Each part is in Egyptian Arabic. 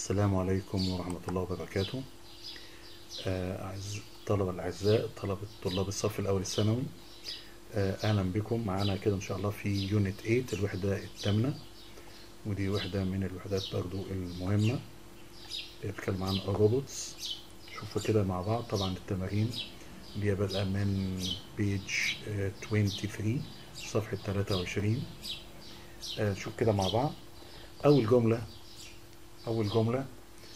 السلام عليكم ورحمة الله وبركاته آه، أعز الطلبة الأعزاء طلبة طلاب الصف الأول الثانوي آه، أهلا بكم معانا كده إن شاء الله في يونت 8 الوحدة الثامنة ودي وحدة من الوحدات برضو المهمة بتتكلم عن الروبوتس شوفوا كده مع بعض طبعا التمارين اللي هي بادئة من بيج 23 صفحة 23 آه، نشوف كده مع بعض أول جملة أول جملة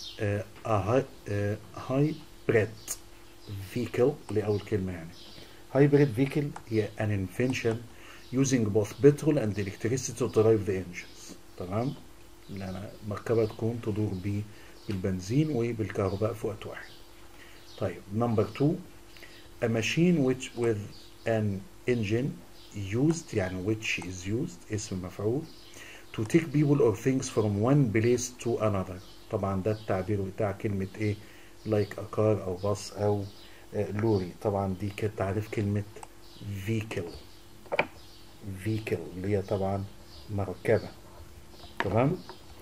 هايبريد فيكل اللي أول كلمة يعني هايبريد فيكل هي an invention using both petrol and electricity to drive the engines تمام يعني مركبة تكون تدور ب- بالبنزين وبالكهرباء في وقت واحد طيب نمبر 2 a machine which with an engine used يعني which is used اسم مفعول to take people or things from one place to another طبعا ده التعبير بتاع كلمة ايه like a car او باص او آه، لوري طبعا دي كانت تعريف كلمة vehicle vehicle اللي هي طبعا مركبة تمام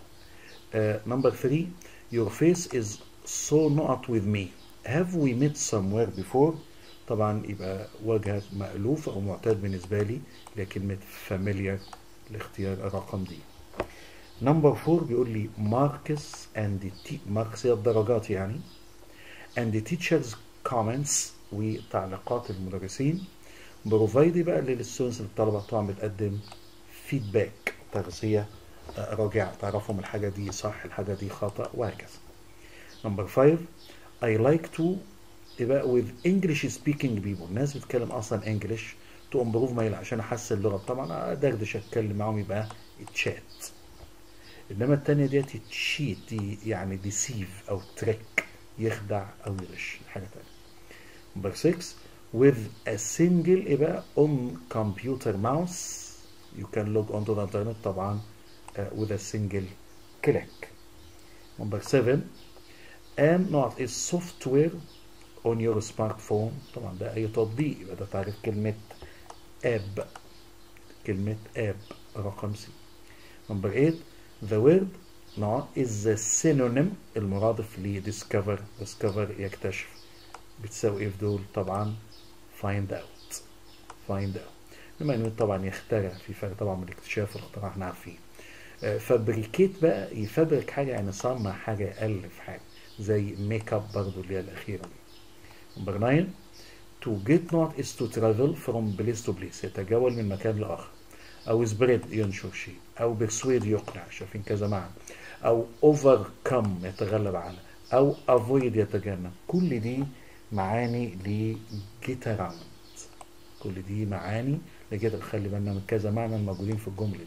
نمبر 3 your face is so not with me have we met somewhere before طبعا يبقى وجهك مألوف او معتاد بالنسبة لي لكلمة familiar لاختيار الرقم دي نمبر 4 بيقول لي ماركس اند ماركس هي الدرجات يعني and the teachers comments وتعليقات المدرسين بروفايد بقى للستودنتس الطلبه طبعا بتقدم فيدباك تغذيه آه، راجعه تعرفهم الحاجه دي صح الحاجه دي خطا وهكذا نمبر 5 I like to يبقى with English speaking people الناس بتتكلم اصلا انجلش تو امبروف مايل عشان احسن اللغه طبعا ادردش اتكلم معاهم يبقى تشات انما التانية ديت تشيت دي يعني ديسيف او تريك يخدع او يغش حاجه تانية نمبر 6 with a single يبقى on computer mouse you can log onto the internet طبعا uh, with a single click نمبر 7 and not is software on your smartphone طبعا ده اي تطبيق يبقى ده تعريف كلمة اب كلمة اب رقم سي نمبر 8 the word not is the synonym المرادف ل discover discover يكتشف بتساوي ايه في دول طبعا find out find out بما انه طبعا يخترع في فرق طبعا من الاكتشاف والاختراع احنا عارفين فابريكيت بقى يفبرك حاجه يعني يصنع حاجه يالف حاجه زي ميك اب برضه اللي هي الاخيره دي نمبر 9 to get not is to travel from place to place يتجول من مكان لآخر أو spread ينشر شيء أو persuade يقنع شايفين كذا معنى أو overcome يتغلب على أو avoid يتجنب كل دي معاني ل get around كل دي معاني لجد خلي بالنا من كذا معنى الموجودين في الجملة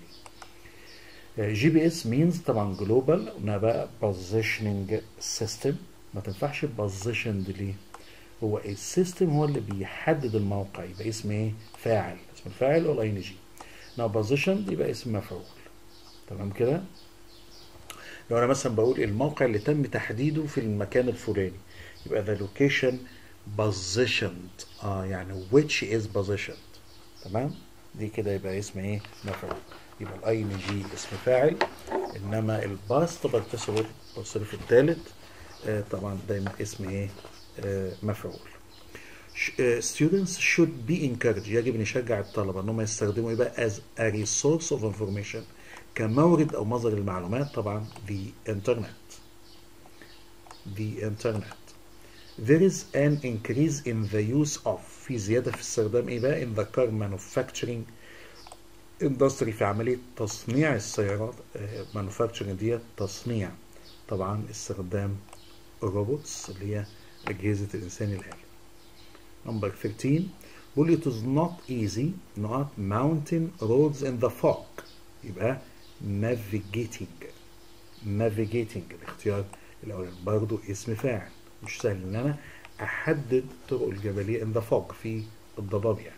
دي جي بي اس مينز طبعا جلوبال قلنا بقى بوزيشننج سيستم ما تنفعش بوزيشند ليه هو السيستم هو اللي بيحدد الموقع يبقى اسم ايه فاعل اسم الفاعل او الاي ان جي لو بوزيشن يبقى اسم مفعول تمام كده لو انا مثلا بقول الموقع اللي تم تحديده في المكان الفلاني يبقى the location positioned اه يعني which is positioned تمام دي كده يبقى اسم ايه مفعول يبقى الاي ان جي اسم فاعل انما الباست بالتصرف التصريف الثالث آه طبعا دايما اسم ايه آه مفعول ش- آه، students should be encouraged يجب ان نشجع الطلبه ان هم يستخدموا ايه بقى as a resource of information كمورد او مصدر المعلومات طبعا the internet the internet there is an increase in the use of في زيادة في استخدام ايه بقى in the car manufacturing industry في عملية تصنيع السيارات آه، manufacturing ديت تصنيع طبعا استخدام الروبوتس اللي هي أجهزة الإنسان الآلي number 13 بيقول it is not easy not mountain roads in the fog يبقى navigating navigating الاختيار الأولاني برضو اسم فاعل مش سهل إن أنا أحدد طرق الجبلية in the fog في الضباب يعني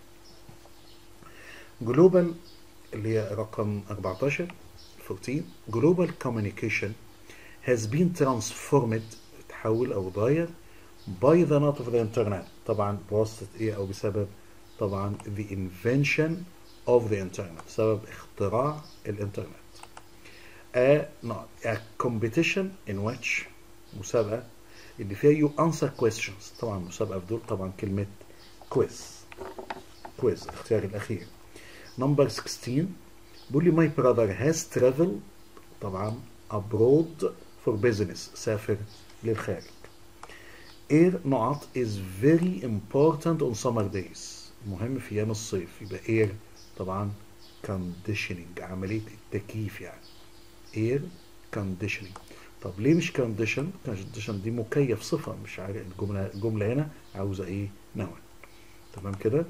global اللي هي رقم 14 14 global communication has been transformed تحول أو اتغير by the not of the internet طبعا بواسطة ايه او بسبب طبعا the invention of the internet بسبب اختراع الانترنت a, no, a competition in which مسابقة اللي فيها you answer questions طبعا مسابقة في دول طبعا كلمة quiz quiz الاختيار الأخير number 16 بيقول لي my brother has traveled طبعا abroad for business سافر للخارج air نقط is very important on summer days مهم في أيام الصيف يبقى air طبعا conditioning عملية التكييف يعني air conditioning طب ليه مش condition condition دي مكيف صفة مش عارف الجملة الجملة هنا عاوزة ايه نوع تمام كده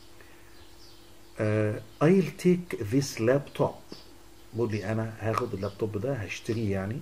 uh, I'll take this laptop بقول لي انا هاخد اللابتوب ده هشتريه يعني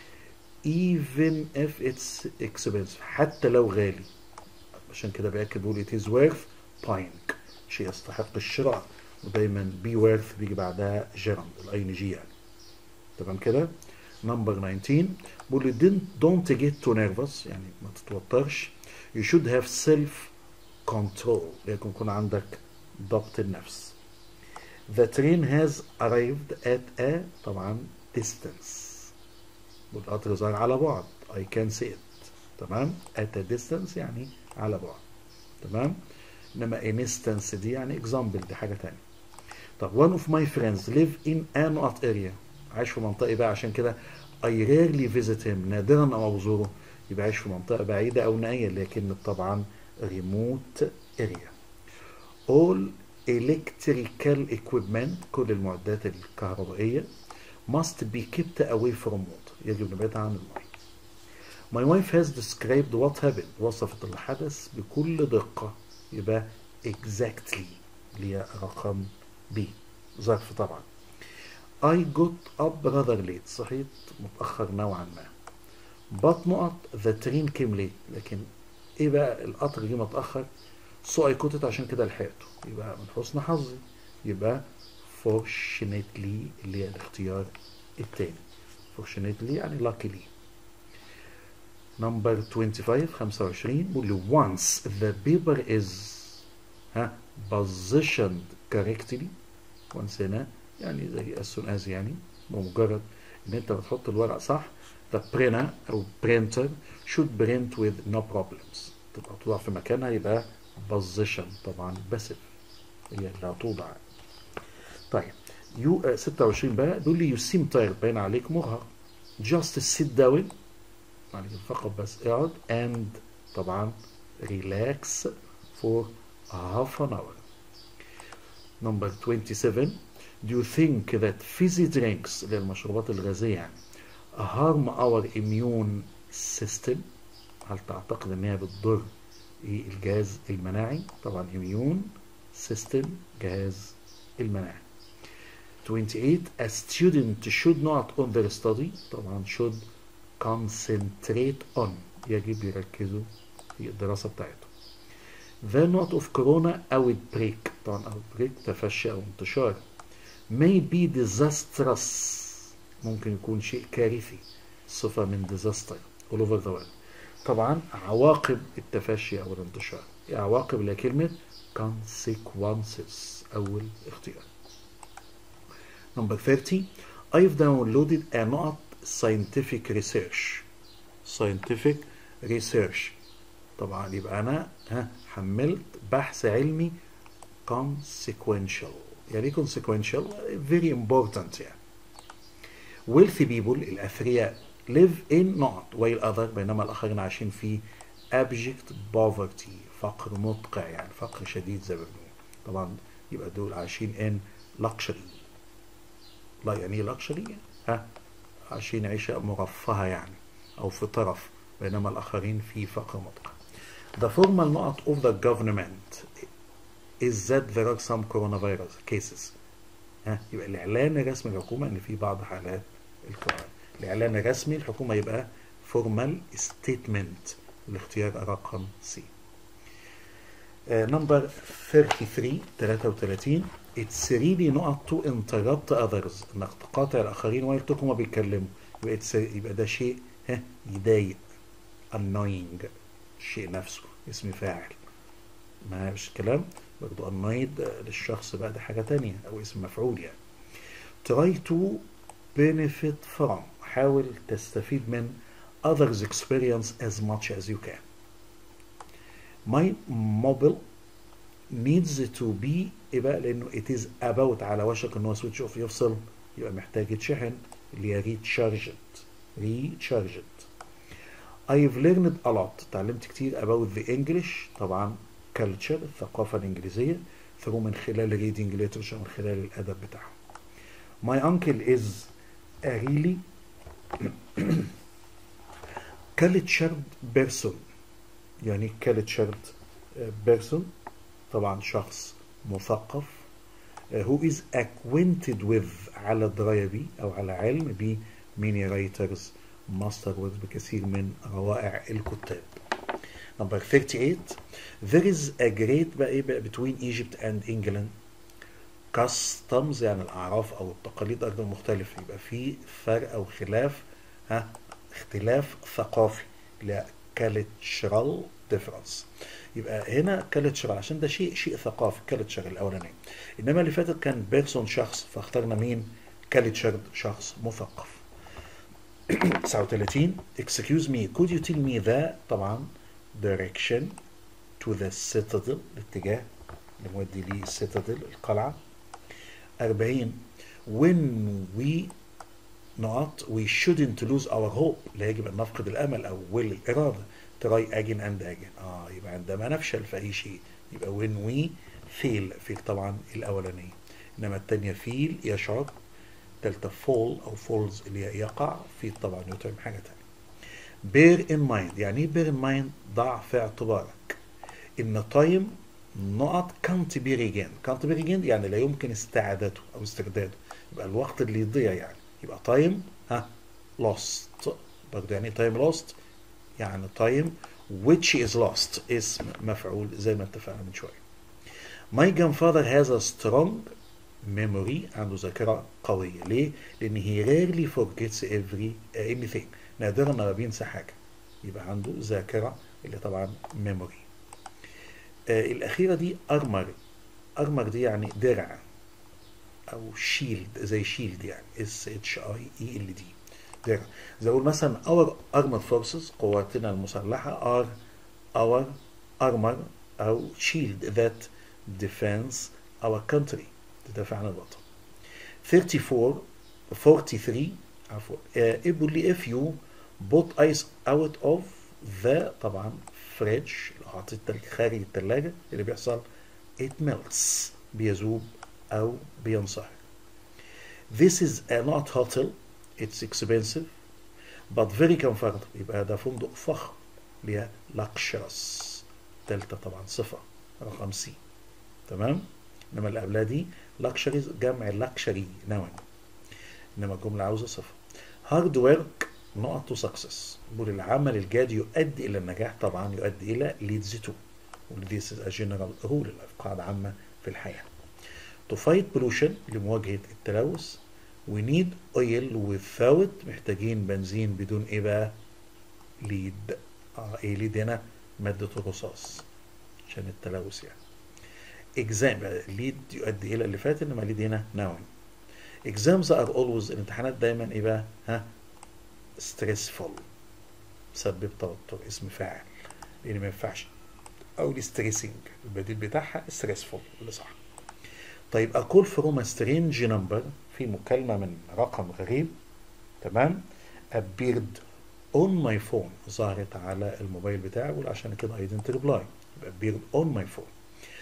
even if it's expensive حتى لو غالي عشان كده بأكد بقول it is worth buying شيء يستحق الشراء ودايما be worth بيجي بعدها gerund الاي ان جي يعني تمام كده نمبر 19 بيقول لي didn't don't get too nervous يعني ما تتوترش you should have self control لكن يكون عندك ضبط النفس the train has arrived at a طبعا distance والقطر ظهر على بعد I can see it تمام at a distance يعني على بعد تمام انما an instance دي يعني example دي حاجة تانية طب one of my friends live in a not area عايش في منطقة بقى عشان كده I rarely visit him نادرا او ازوره يبقى عايش في منطقة بعيدة او نائية لكن طبعا remote area all electrical equipment كل المعدات الكهربائية must be kept away from water يجب نبعدها عن الماء My wife has described what happened وصفت الحدث بكل دقة يبقى exactly اللي هي رقم B ظرف طبعا I got up rather late صحيت متأخر نوعا ما but نقط the train came late لكن ايه بقى القطر جه متأخر so I caught it عشان كده لحقته يبقى من حسن حظي يبقى fortunately اللي هي الاختيار التاني fortunately يعني luckily number 25 25 بيقول لي once the paper is ها positioned correctly once هنا يعني زي as soon as يعني بمجرد ان انت بتحط الورق صح the printer او printer should print with no problems تبقى توضع في مكانها يبقى position طبعا باسف هي اللي هتوضع طيب يو آه 26 بقى بيقول لي you seem tired باين عليك مرهق just sit down يعني فقط بس اقعد and طبعا relax for half an hour number 27 do you think that fizzy drinks اللي هي المشروبات الغازية يعني harm our immune system هل تعتقد ان هي بتضر الجهاز المناعي طبعا immune system جهاز المناعي 28 a student should not on their study طبعا should concentrate on يجب يركزوا في الدراسة بتاعتهم the not of corona outbreak طبعا outbreak تفشي أو انتشار may be disastrous ممكن يكون شيء كارثي صفة من disaster all over the world طبعا عواقب التفشي أو الانتشار عواقب لكلمة consequences أول اختيار number 30 I've downloaded a not scientific research scientific research طبعا يبقى أنا ها حملت بحث علمي consequential يعني ايه consequential very important يعني wealthy people الأثرياء live in not while other بينما الآخرين عايشين في abject poverty فقر مدقع يعني فقر شديد زي ما بنقول طبعا يبقى دول عايشين in luxury لا يعني ايه luxury ها عايشين عيشة مرفهة يعني أو في طرف بينما الآخرين في فقر مدقع The formal not of the government is that there are some coronavirus cases ها يبقى الإعلان الرسمي للحكومة إن في بعض حالات الكورونا الإعلان الرسمي الحكومة يبقى formal statement الاختيار رقم C نمبر 33 33 it's really not to interrupt others انك تقاطع الاخرين وقت هما بيتكلموا يبقى, يبقى ده شيء ها يضايق annoying الشيء نفسه اسم فاعل ما مش كلام برضه annoyed للشخص بقى ده حاجة تانية او اسم مفعول يعني try to benefit from حاول تستفيد من others experience as much as you can my mobile needs to be ايه بقى لانه it is about على وشك ان هو switch off يفصل يبقى محتاج يتشحن اللي هي recharged recharged I've learned a lot تعلمت كتير about the English طبعا culture الثقافة الإنجليزية through من خلال reading literature من خلال الأدب بتاعهم My uncle is a really cultured person يعني cultured person طبعا شخص مثقف who is acquainted with على دراية بي أو على علم ب many writers master with بكثير من روائع الكتاب number 38 there is a great بقى إيه بقى between Egypt and England customs يعني الأعراف أو التقاليد أيضا مختلفة يبقى في فرق أو خلاف ها اختلاف ثقافي لا cultural difference يبقى هنا cultural عشان ده شيء شيء ثقافي culture الأولاني إنما اللي فاتت كان بيرسون شخص فاخترنا مين cultured شخص مثقف 39 excuse me could you tell me the طبعا direction to the citadel الاتجاه اللي مودي ليه السيتادل القلعة 40 when we not we shouldn't lose our hope لا يجب أن نفقد الأمل أو والإرادة try again and again اه يبقى عندما نفشل في أي شيء يبقى when we fail fail طبعا الأولانية إنما الثانية feel يشعر تالتة fall أو falls اللي هي يقع في طبعا يتعب حاجة تانية bear in mind يعني ايه bear in mind ضع في اعتبارك إن time نقط can't be regained can't be regained يعني لا يمكن استعادته أو استرداده يبقى الوقت اللي يضيع يعني يبقى time ها lost برضه يعني time lost يعني time which is lost اسم مفعول زي ما اتفقنا من شوية My grandfather has a strong memory عنده ذاكرة قوية ليه؟ لأن he rarely forgets every uh, anything نادرا ما بينسى حاجة يبقى عنده ذاكرة اللي طبعا memory آه الأخيرة دي أرمر أرمر دي يعني درع أو شيلد زي شيلد يعني اس اتش اي اي ال دي درع زي أقول مثلا our armored forces قواتنا المسلحة are our armor أو shield that defends our country تدافع عن الوطن 34 43 عفوا يقول لي if you put ice out of the طبعا فريج لو حطيت خارج الثلاجة اللي بيحصل it melts بيذوب أو بينصهر This is a not hotel it's expensive but very comfortable يبقى ده فندق فخم اللي هي luxurious تالتة طبعا صفة رقم سي تمام انما اللي قبلها دي luxuries جمع luxury نوع انما الجملة عاوزة صفة hard work نقط to success بقول العمل الجاد يؤدي الى النجاح طبعا يؤدي الى leads to this is a general rule قاعدة عامة في الحياة to fight pollution لمواجهة التلوث we need oil without محتاجين بنزين بدون ايه بقى ليد اه ايه ليد هنا مادة الرصاص عشان التلوث يعني exam ليد يؤدي الى اللي فات انما ليد هنا noun exams are always الامتحانات دايما ايه بقى ها stressful مسبب توتر اسم فاعل لان ما ينفعش او ستريسنج البديل بتاعها stressful اللي صح طيب اقول فروم سترينج نمبر في مكالمة من رقم غريب تمام appeared on my phone ظهرت على الموبايل بتاعي بقول عشان كده I didn't reply يبقى appeared on my phone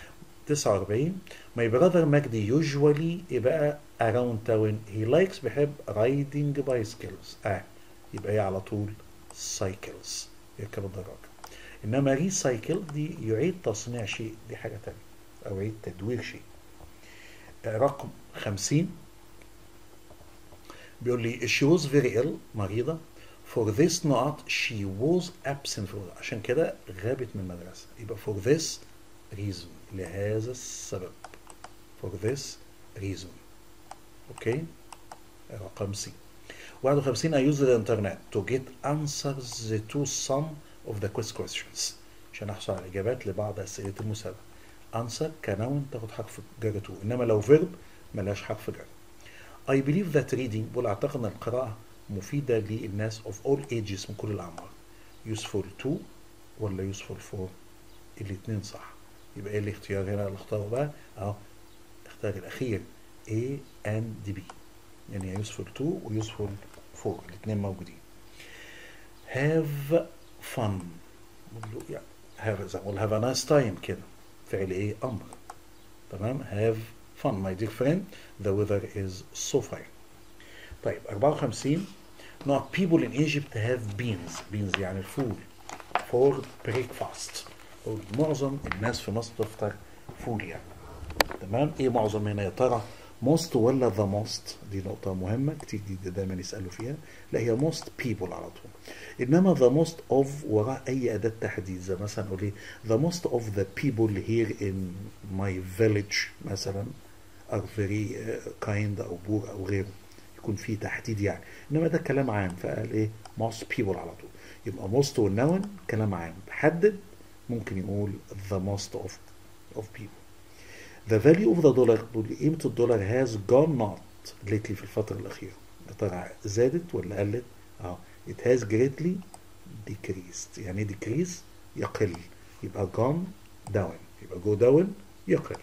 49 my brother مجدي usually يبقى around town he likes بيحب riding bicycles اه يبقى هي على طول cycles يركب الدراجة انما ريسايكل دي يعيد تصنيع شيء دي حاجة تانية او يعيد تدوير شيء رقم 50 بيقول لي she was very ill مريضة for this not she was absent for عشان كده غابت من المدرسة يبقى for this reason لهذا السبب for this reason اوكي رقم سي 51 I use the internet to get answers to some of the quiz questions عشان احصل على اجابات لبعض اسئله المسابقه answer كنون تاخد حرف جر تو انما لو verb ملهاش حرف جر I believe that reading بقول اعتقد ان القراءة مفيدة للناس of all ages من كل الأعمار useful to ولا useful for الاثنين صح يبقى ايه الاختيار هنا اللي اختاره بقى اهو اختار الاخير A and B يعني useful to و useful for الاثنين موجودين have fun بقول له يعني have زي ما بقول have a nice time كده فعل ايه امر تمام have fun my dear friend the weather is so fine طيب 54 not people in Egypt have beans beans يعني الفول for breakfast معظم الناس في مصر تفطر فول يعني تمام ايه معظم هنا يا ترى most ولا the most دي نقطة مهمة كتير دي دايما يسألوا فيها لا هي most people على طول إنما the most of وراء أي أداة تحديد زي مثلا أقول إيه the most of the people here in my village مثلا are very kind أو poor أو غيره يكون في تحديد يعني إنما ده كلام عام فقال إيه most people على طول يبقى most والنون كلام عام حدد ممكن يقول the most of of people the value of the dollar قيمة الدولار has gone not lately في الفترة الأخيرة يا ترى زادت ولا قلت؟ اه it has greatly decreased يعني decrease يقل يبقى gone down يبقى go down يقل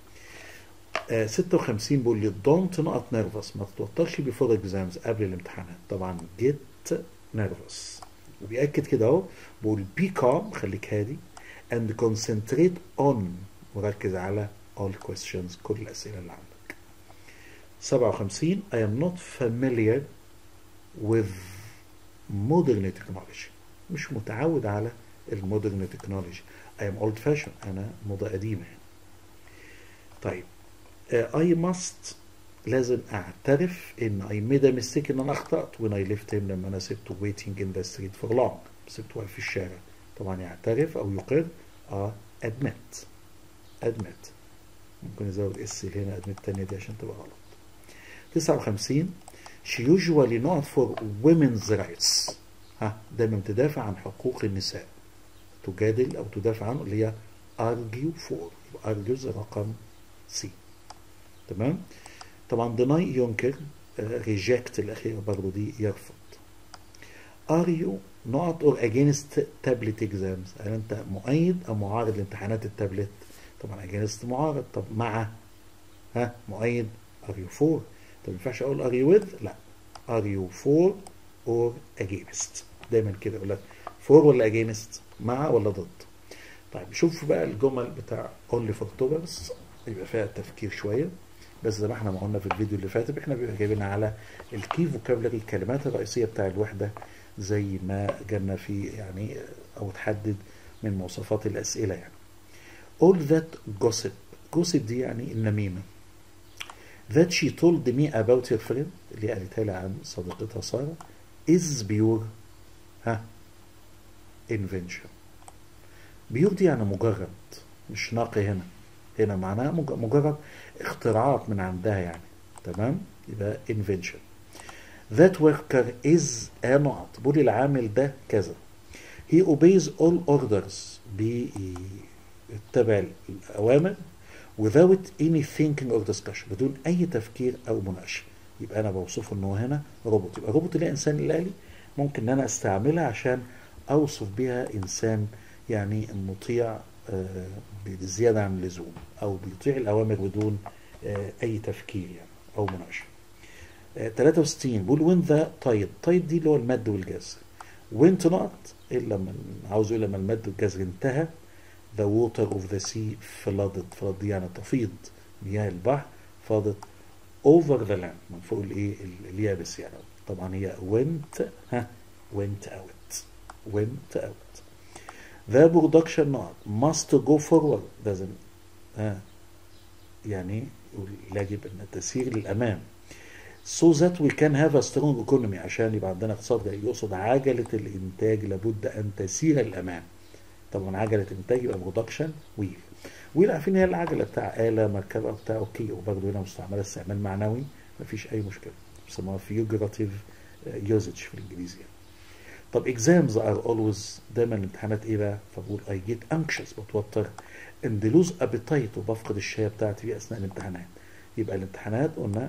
آه 56 بيقول لي don't not nervous ما تتوترش before exams قبل الامتحانات طبعا get nervous وبيأكد كده اهو بيقول be calm خليك هادي and concentrate on وركز على all questions كل الأسئلة اللي عندك 57 I am not familiar with modern technology مش متعود على المودرن تكنولوجي I am old fashioned أنا موضة قديمة يعني. طيب uh, I must لازم أعترف إن I made a mistake إن أنا أخطأت when I left him لما أنا سبته waiting in the street for long سبته واقف في الشارع طبعا يعترف أو يقر اه admit admit ممكن نزود اس هنا admit التانية دي عشان تبقى غلط 59 she usually not for women's rights ها دايما تدافع عن حقوق النساء تجادل او تدافع عنه اللي هي argue for argues رقم سي تمام طبعا deny ينكر reject الأخيرة برضه دي يرفض are you not or against tablet exams هل أنت مؤيد أو معارض لامتحانات التابلت طبعا against معارض طب مع ها مؤيد are you for طب ما ينفعش أقول are you with لا are you for or against دايما كده يقول لك for ولا against مع ولا ضد طيب شوف بقى الجمل بتاع only for toppers يبقى فيها تفكير شويه بس زي ما احنا ما قلنا في الفيديو اللي فات احنا بيبقى جايبين على الكي فوكابلري الكلمات الرئيسيه بتاع الوحده زي ما جالنا في يعني او تحدد من مواصفات الاسئله يعني all that gossip gossip دي يعني النميمه that she told me about her friend اللي قالتها لي عن صديقتها ساره is pure ها invention بيور دي يعني مجرد مش ناقي هنا هنا معناها مجرد اختراعات من عندها يعني تمام يبقى invention that worker is a not بقول العامل ده كذا he obeys all orders بيتبع الأوامر without any thinking or discussion بدون أي تفكير أو مناقشة يبقى أنا بوصفه إن هو هنا روبوت يبقى روبوت اللي إنسان الآلي ممكن إن أنا أستعملها عشان أوصف بها إنسان يعني مطيع بزيادة عن اللزوم أو بيطيع الأوامر بدون أي تفكير يعني أو مناقشة 63 بيقول وين ذا تايد تايد دي اللي هو المد والجزر وين تو نوت إلا لما عاوز يقول لما المد والجزر انتهى the water of the sea flooded flood دي يعني تفيض مياه البحر فاضت over the land من فوق الايه اليابس يعني طبعا هي went ها went out went out the production not must go forward لازم ها يعني يجب ان تسير للامام so that we can have a strong economy عشان يبقى عندنا اقتصاد يقصد عجلة الانتاج لابد ان تسير للامام طبعا عجلة الانتاج يبقى برودكشن ويل ويل عارفين هي العجلة بتاع آلة مركبة بتاع اوكي وبرضه هنا مستعملة استعمال معنوي مفيش أي مشكلة بيسموها فيوجراتيف يوزج في الإنجليزي يعني. طب exams are always دايما الامتحانات ايه بقى؟ فبقول I get anxious بتوتر and lose appetite وبفقد الشهية بتاعتي في أثناء الامتحانات يبقى الامتحانات قلنا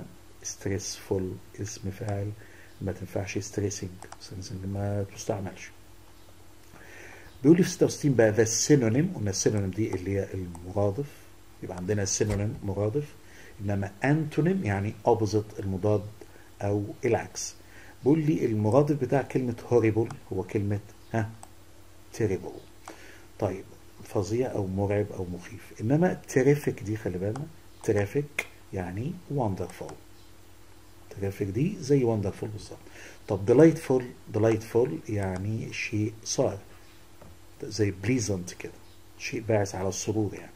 stressful اسم فاعل ما تنفعش stressing stressing ما تستعملش بيقول لي في 66 بقى ذا السينونيم قلنا السينونيم دي اللي هي المرادف يبقى عندنا السينونيم مرادف انما انتونيم يعني opposite المضاد او العكس بيقول لي المرادف بتاع كلمة horrible هو كلمة ها terrible طيب فظيع او مرعب او مخيف انما terrific دي خلي بالنا terrific يعني wonderful terrific دي زي wonderful بالظبط طب delightful delightful يعني شيء صار زي pleasant كده شيء باعث على السرور يعني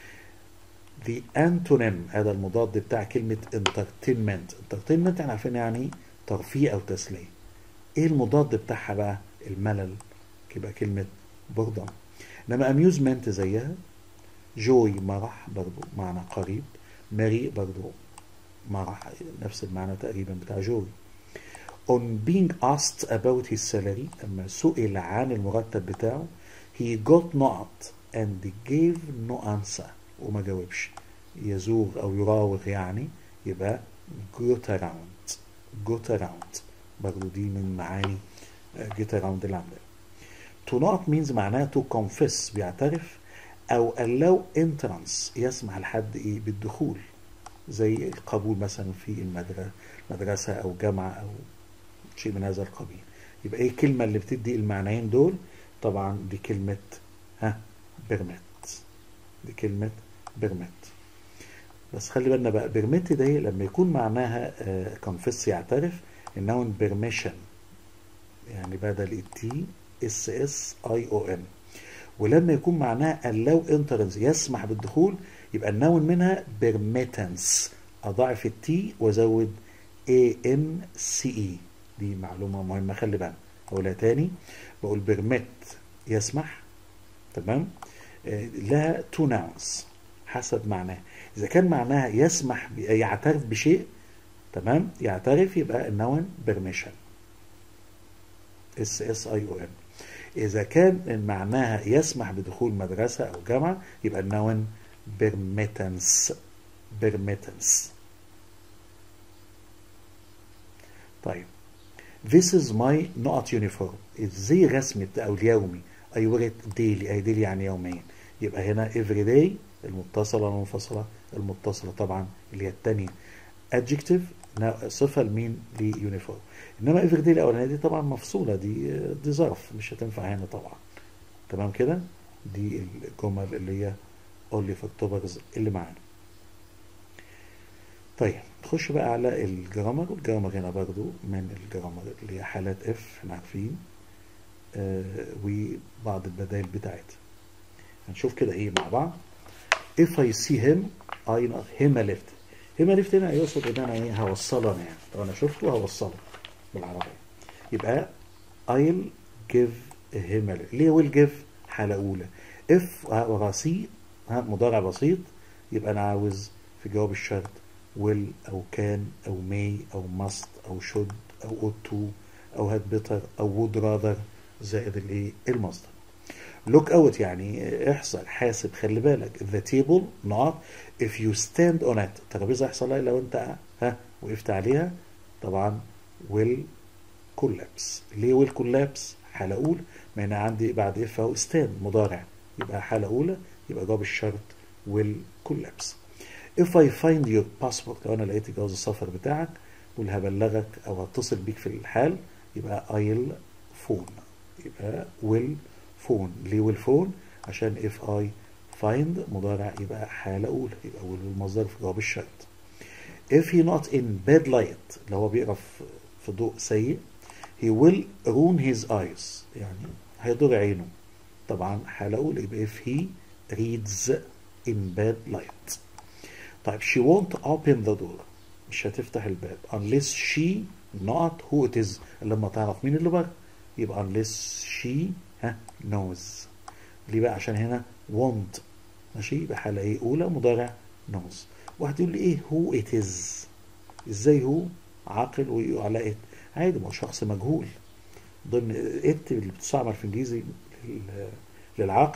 the antonym هذا المضاد بتاع كلمة entertainment entertainment احنا عارفين يعني ترفيه أو تسلية ايه المضاد بتاعها بقى الملل يبقى كلمة boredom انما amusement زيها joy مرح برضو معنى قريب مري برضو مرح نفس المعنى تقريبا بتاع joy on being asked about his salary لما سئل عن المرتب بتاعه he got not and gave no answer وما جاوبش يزوغ او يراوغ يعني يبقى got around got around برضو دي من معاني get around اللي عندنا to not means معناها to confess بيعترف او allow entrance يسمح لحد ايه بالدخول زي القبول مثلا في المدرسة مدرسة او جامعة او شيء من هذا القبيل يبقى ايه الكلمة اللي بتدي المعنيين دول طبعا دي كلمة ها بيرميت دي كلمة بيرميت بس خلي بالنا بقى بيرميت ده لما يكون معناها كونفس يعترف النون بيرميشن يعني بدل التي اس اس اي او ان ولما يكون معناها allow entrance يسمح بالدخول يبقى النون منها بيرميتنس اضاعف التي وازود اي ان سي اي دي معلومه مهمه خلي بالنا اقولها تاني بقول بيرميت يسمح تمام آه لها تو ناونز حسب معناها اذا كان معناها يسمح يعترف بشيء تمام يعترف يبقى النون بيرميشن اس اس اي او ان اذا كان معناها يسمح بدخول مدرسه او جامعه يبقى النون بيرميتنس بيرميتنس طيب This is my not uniform زي رسمي او اليومي I wear it daily أي daily يعني يوميا يبقى هنا every day المتصلة المنفصلة المتصلة طبعا اللي هي الثانية adjective صفة لمين ليونيفورم انما every day الاولانية دي طبعا مفصولة دي دي ظرف مش هتنفع هنا طبعا تمام كده دي الجمل اللي هي only في اكتوبرز اللي معانا طيب نخش بقى على الجرامر والجرامر هنا برضو من الجرامر اللي هي حالات اف احنا عارفين آه وبعض البدائل بتاعتها هنشوف كده ايه مع بعض if I see him I not him a lift him a lift هنا يقصد ان انا ايه هوصله انا يعني لو انا شفته هوصله بالعربية يبقى I'll give him a lift ليه will give حالة أولى if وراسي مضارع بسيط يبقى أنا عاوز في جواب الشرط will أو كان أو may أو must أو should أو ought to أو had better أو would rather زائد الايه المصدر look out يعني احصل حاسب خلي بالك the table not if you stand on it الترابيزه يحصل لها لو انت ها وقفت عليها طبعا will collapse ليه will collapse حاله اولى ما انا عندي بعد اف اهو stand مضارع يبقى حاله اولى يبقى جواب الشرط will collapse if I find your passport لو انا لقيت جواز السفر بتاعك قول هبلغك او هتصل بيك في الحال يبقى I'll phone يبقى will phone ليه will phone عشان if I find مضارع يبقى حالة أولى يبقى will المصدر في جواب الشرط if he not in bad light اللي هو بيقرا في ضوء سيء he will ruin his eyes يعني هيضر عينه طبعا حالة أولى يبقى if he reads in bad light طيب she won't open the door مش هتفتح الباب unless she not who it is لما تعرف مين اللي بره يبقى unless she ها knows ليه بقى عشان هنا won't ماشي يبقى حالة ايه أولى مضارع knows واحد يقول لي ايه who it is ازاي هو عاقل وعلى it عادي ما هو شخص مجهول ضمن it اللي بتستعمل في انجليزي للعاقل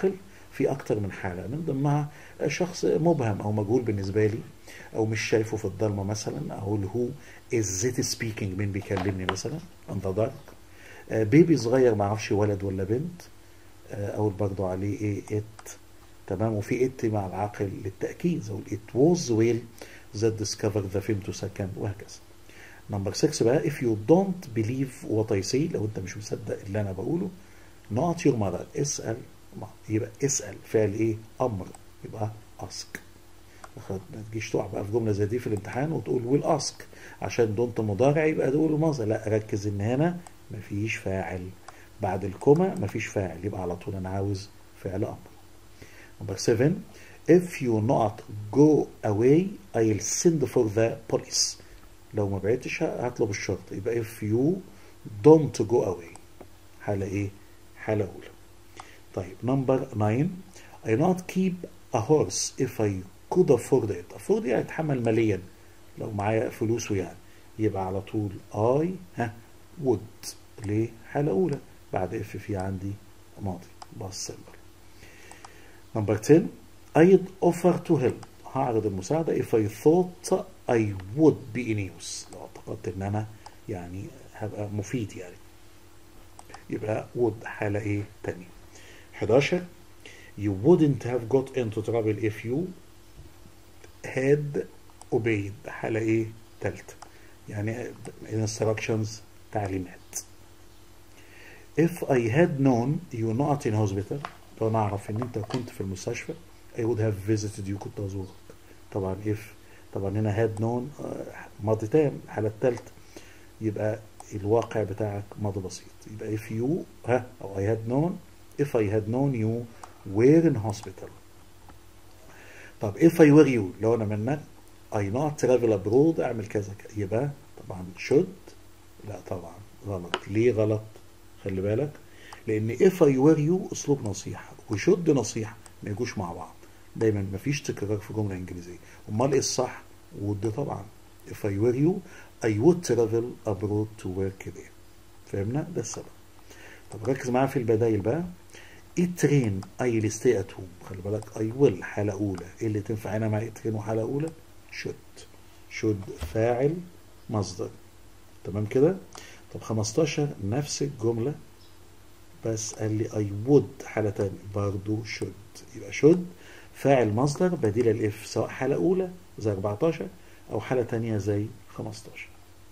في اكتر من حاله من ضمنها شخص مبهم او مجهول بالنسبه لي او مش شايفه في الضلمه مثلا اقول هو از ات سبيكينج مين بيكلمني مثلا ان ذا دارك بيبي صغير ما اعرفش ولد ولا بنت آه، اقول برضو عليه ايه ات تمام وفي ات مع العاقل للتاكيد اقول it was whale that discovered the femtosecond وهكذا نمبر 6 بقى if you don't believe what I say لو انت مش مصدق اللي انا بقوله not your mother اسال ما يبقى اسال فعل ايه امر يبقى ask ما تجيش تقع بقى في جمله زي دي في الامتحان وتقول ويل اسك عشان دونت مضارع يبقى تقول ماذا لا ركز ان هنا مفيش فاعل بعد الكوما مفيش فاعل يبقى على طول انا عاوز فعل امر نمبر 7 if you not go away I'll send for the police لو ما بعتش هطلب الشرطة يبقى if you don't go away حالة ايه حالة اولى طيب نمبر 9 I not keep a horse if I could afford it afford يعني اتحمل ماليا لو معايا فلوسه يعني يبقى على طول I ها would ليه حالة أولى بعد اف في عندي ماضي باص سيمبل نمبر 10 I'd offer to help هعرض المساعدة if I thought I would be in use لو اعتقدت ان انا يعني هبقى مفيد يعني يبقى would حالة ايه تانية 11 You wouldn't have got into trouble if you had obeyed حالة ايه تالتة يعني instructions تعليمات if I had known you not in hospital لو انا اعرف ان انت كنت في المستشفى I would have visited you كنت ازورك طبعا if طبعا هنا had known آه، ماضي تام الحالة التالتة يبقى الواقع بتاعك ماضي بسيط يبقى if you ها او I had known if I had known you were in hospital طب if I were you لو انا منك I not travel abroad اعمل كذا كذا. يبقى طبعا should لا طبعا غلط ليه غلط خلي بالك لان if I were you اسلوب نصيحه وشد نصيحه ما يجوش مع بعض دايما ما فيش تكرار في جمله انجليزيه امال ايه الصح would طبعا if I were you I would travel abroad to work there فهمنا ده السبب طب ركز معايا في البدايل بقى it rain I will stay at home خلي بالك I will حالة أولى إيه اللي تنفع هنا مع it rain وحالة أولى should should فاعل مصدر تمام كده طب 15 نفس الجملة بس قال لي I would حالة تانية برضو should يبقى should فاعل مصدر بديل الاف سواء حالة أولى زي 14 أو حالة تانية زي 15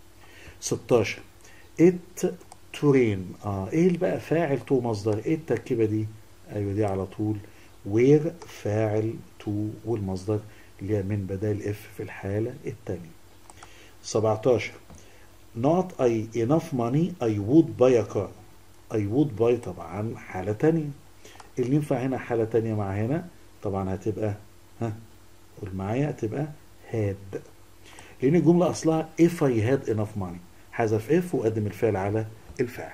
16 it to rain اه ايه اللي بقى فاعل تو مصدر ايه التركيبة دي ايوه دي على طول where فاعل تو والمصدر اللي هي من بدال اف في الحالة التانية 17 not I enough money I would buy a car I would buy طبعا حالة تانية اللي ينفع هنا حالة تانية مع هنا طبعا هتبقى ها قول معايا هتبقى had لأن الجملة أصلها if I had enough money حذف if وقدم الفعل على الفعل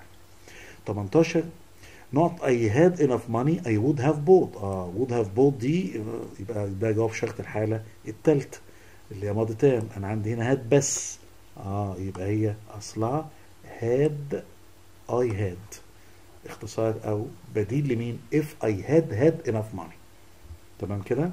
18 not I had enough money I would have bought اه would have bought دي آه، يبقى ده جواب شرط الحالة التالتة اللي هي ماضي تام أنا عندي هنا had بس اه يبقى هي اصلها had I had اختصار او بديل لمين if I had had enough money تمام كده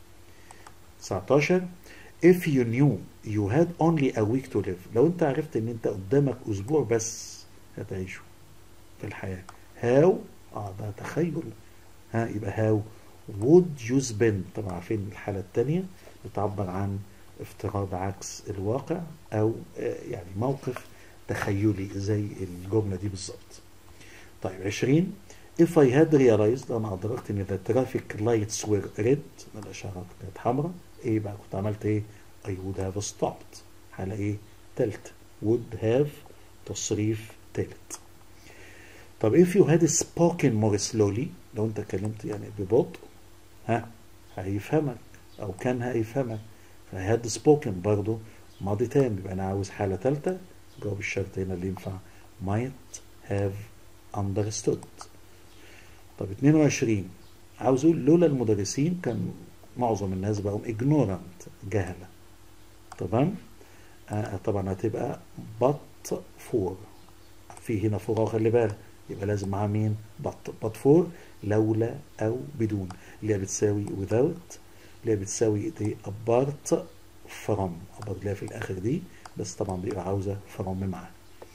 19 if you knew you had only a week to live لو انت عرفت ان انت قدامك اسبوع بس هتعيشه في الحياة how اه ده تخيل ها يبقى how would you spend طبعا عارفين الحالة التانية بتعبر عن افتراض عكس الواقع او آه، يعني موقف تخيلي زي الجملة دي بالظبط طيب 20 if I had realized انا ادركت ان the traffic lights were red الاشارات كانت حمراء ايه بقى كنت عملت ايه I would have stopped حالة ايه تالت would have تصريف تالت طب if you had spoken more slowly لو انت اتكلمت يعني ببطء ها هيفهمك او كان هيفهمك فهاد سبوكن برضه ماضي تام يبقى انا عاوز حاله ثالثه جواب الشرط هنا اللي ينفع might have understood طب 22 عاوز اقول لولا المدرسين كان معظم الناس بقوا ignorant جهله تمام آه طبعا هتبقى but for في هنا فراغ خلي بالك يبقى لازم معاها مين but but for لولا او بدون اللي هي بتساوي without اللي هي بتساوي دي apart from apart اللي هي في الاخر دي بس طبعا بيبقى عاوزه from معاها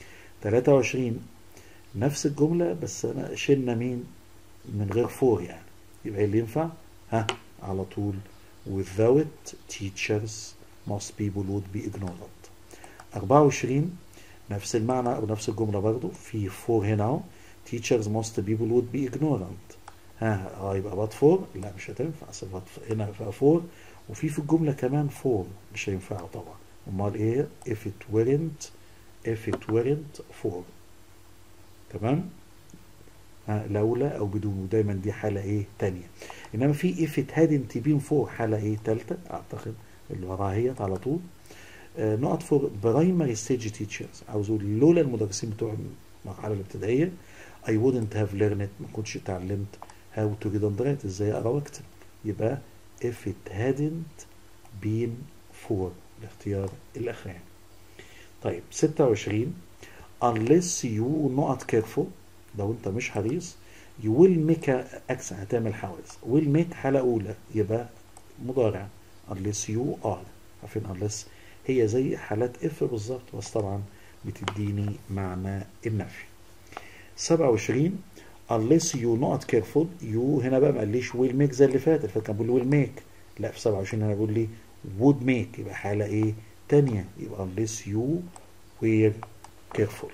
23 نفس الجمله بس انا شلنا مين من غير for يعني يبقى اللي ينفع ها على طول without teachers most people would be ignorant 24 نفس المعنى او نفس الجمله برضو في for هنا اهو teachers most people would be ignorant ها اه يبقى but for لا مش هتنفع اصل but هنا فيها for وفي في الجمله كمان for مش هينفع طبعا امال ايه if it weren't if it weren't for تمام ها لولا او بدون ودايما دي حاله ايه تانية انما في if it hadn't been for حاله ايه تالتة اعتقد اللي وراها هيت على طول آه نقط فور برايمري ستيج تيتشرز عاوز اقول لولا المدرسين بتوع المرحله الابتدائيه I wouldn't have learned ما كنتش اتعلمت how to read and write ازاي اقرا واكتب يبقى if it hadn't been for الاختيار الاخراني طيب 26 unless you not careful لو انت مش حريص you will make a action هتعمل حوادث will make حالة أولى يبقى مضارع unless you are عارفين unless هي زي حالات if بالظبط بس طبعا بتديني معنى النفي 27 unless you not careful you هنا بقى ما قاليش will make زي اللي فات اللي فات كان بيقول will make لا في 27 هنا بيقول لي would make يبقى حالة ايه تانية يبقى unless you were careful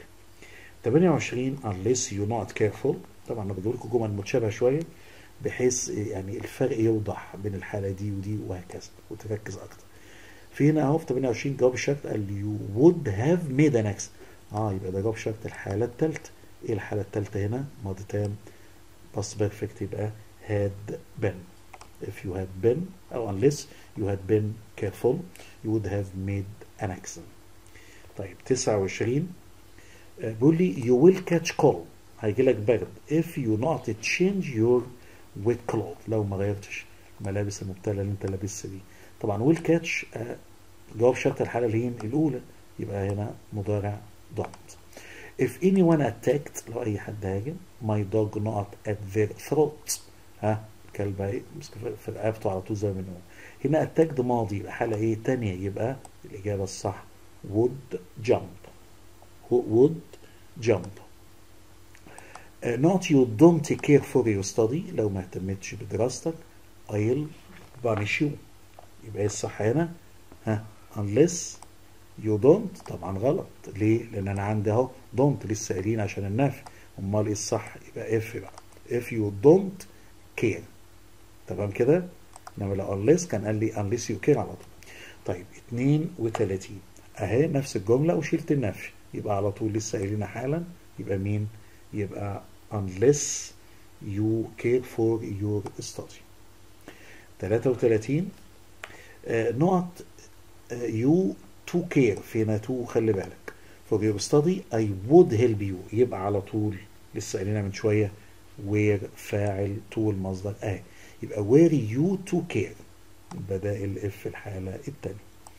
28 unless you not careful طبعا انا بدور لكم جمل متشابهه شويه بحيث يعني الفرق يوضح بين الحاله دي ودي وهكذا وتركز اكتر في هنا اهو في 28 جواب الشرط قال you would have made an accident اه يبقى ده جواب شرط الحاله الثالثه ايه الحاله الثالثه هنا ماضي تام بس بيرفكت يبقى had been if you had been او unless you had been careful you would have made an accident طيب 29 بيقول لي you will catch cold هيجي لك برد if you not change your wet clothes لو ما غيرتش الملابس المبتلة اللي انت لابسها دي طبعا will catch جواب شرط الحالة اللي هي الأولى يبقى هنا مضارع don't if anyone attacked لو أي حد هاجم my dog not at their throat ها الكلب هيمسك في رقبته على طول زي ما بنقول هنا attacked ماضي يبقى حالة ايه تانية يبقى الإجابة الصح would jump would jump uh, not you don't care for your study لو ما اهتمتش بدراستك I'll punish you يبقى ايه الصح هنا ها unless you don't طبعا غلط ليه لان انا عندي اهو don't لسه قايلين عشان النفي امال ايه الصح يبقى if بقى if you don't care تمام كده انما لو unless كان قال لي unless you care على طول طيب 32 اهي نفس الجمله وشلت النفي يبقى على طول لسه قايلين حالا يبقى مين يبقى unless you care for your study 33 نقط you to care فينا to خلي بالك for your study I would help you يبقى على طول لسه قايلينها من شويه where فاعل to المصدر اهي يبقى where you to care بدائل اف في الحاله الثانيه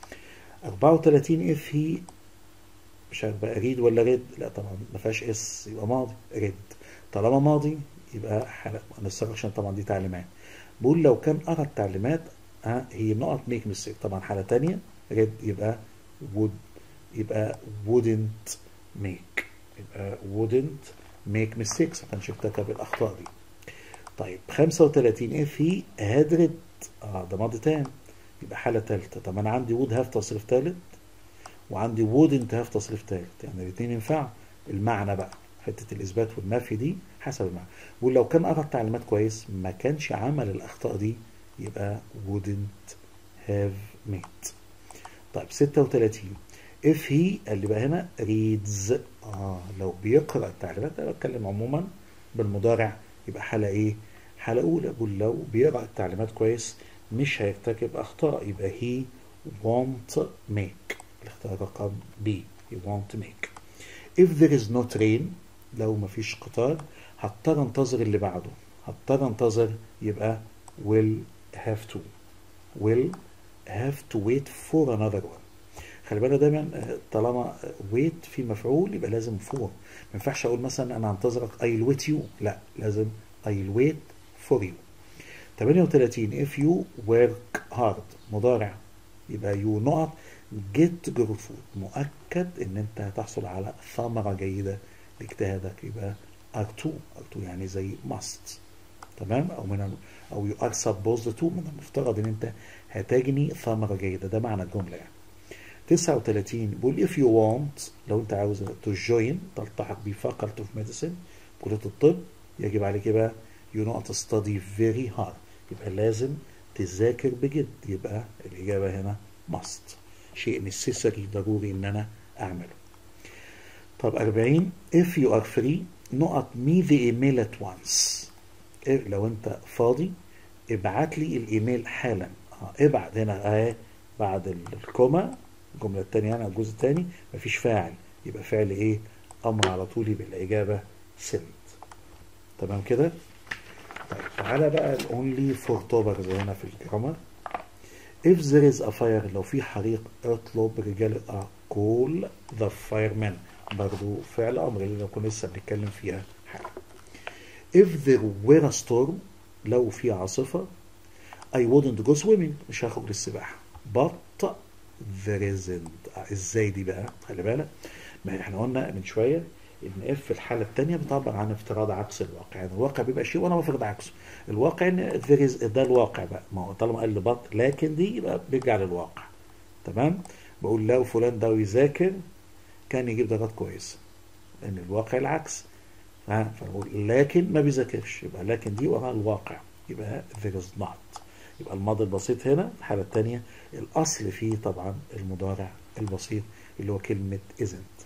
34 if he مش عارف بقى ريد ولا ريد لا طبعا ما فيهاش اس يبقى ماضي ريد طالما ماضي يبقى حلقة عشان طبعا دي تعليمات بقول لو كان قرا التعليمات ها هي نقط ميك ميستيك طبعا حالة تانية ريد يبقى would يبقى wouldn't make يبقى wouldn't make mistakes ما كانش ارتكب الأخطاء دي طيب 35 if he had read اه ده ماضي تام يبقى حالة تالتة طب أنا عندي would have تصريف تالت وعندي wouldn't have تصريف تالت يعني الاثنين ينفعوا المعنى بقى حتة الإثبات والنفي دي حسب المعنى ولو كان قرا التعليمات كويس ما كانش عمل الأخطاء دي يبقى wouldn't have made طيب 36 if he اللي بقى هنا reads اه لو بيقرأ التعليمات انا بتكلم عموما بالمضارع يبقى حالة ايه حالة أولى بقول لو بيقرأ التعليمات كويس مش هيرتكب أخطاء يبقى he won't make الاختيار رقم B he won't make if there is no train لو مفيش قطار هضطر انتظر اللي بعده هضطر انتظر يبقى will have to will have to wait for another one خلي بالك دايما آه، طالما ويت في مفعول يبقى لازم فور ما ينفعش اقول مثلا انا هنتظرك I'll wait you لا لازم I'll wait for you 38 if you work hard مضارع يبقى you نقط get good food مؤكد ان انت هتحصل على ثمرة جيدة لاجتهادك يبقى are to are to يعني زي must تمام او من ال- او you are supposed to من المفترض ان انت هتجني ثمرة جيدة ده معنى الجملة يعني 39 بيقول if you want لو انت عاوز to join تلتحق ب faculty of medicine كلية الطب يجب عليك بقى you not study very hard يبقى لازم تذاكر بجد يبقى الإجابة هنا must شيء necessary ضروري إن أنا أعمله طب 40 if you are free نقط me the email at once إيه لو أنت فاضي ابعت لي الإيميل حالا اه ابعت هنا اهي بعد ال- الكوما الجملة التانية هنا الجزء التاني مفيش فاعل يبقى فعل ايه أمر على طول يبقى الإجابة send تمام كده طيب تعالى بقى الاونلي فور توبرز هنا في الجرامر if there is a fire لو في حريق اطلب رجال اه call the firemen برضو فعل امر اللي لو كنا لسه بنتكلم فيها حاجه if there were a storm لو في عاصفه I wouldn't go swimming مش هخرج للسباحه but there isn't آه، ازاي دي بقى خلي بالك ما احنا قلنا من شويه ان اف في الحاله الثانيه بتعبر عن افتراض عكس الواقع يعني الواقع بيبقى شيء وانا بفرض عكسه الواقع ان there is ده الواقع بقى ما هو طالما قال لي بط لكن دي يبقى بيرجع للواقع تمام بقول لو فلان ده يذاكر كان يجيب درجات كويسه لان الواقع العكس ها فنقول لكن ما بيذاكرش يبقى لكن دي وراها الواقع يبقى there is not يبقى الماضي البسيط هنا الحالة الثانية الأصل فيه طبعا المضارع البسيط اللي هو كلمة isn't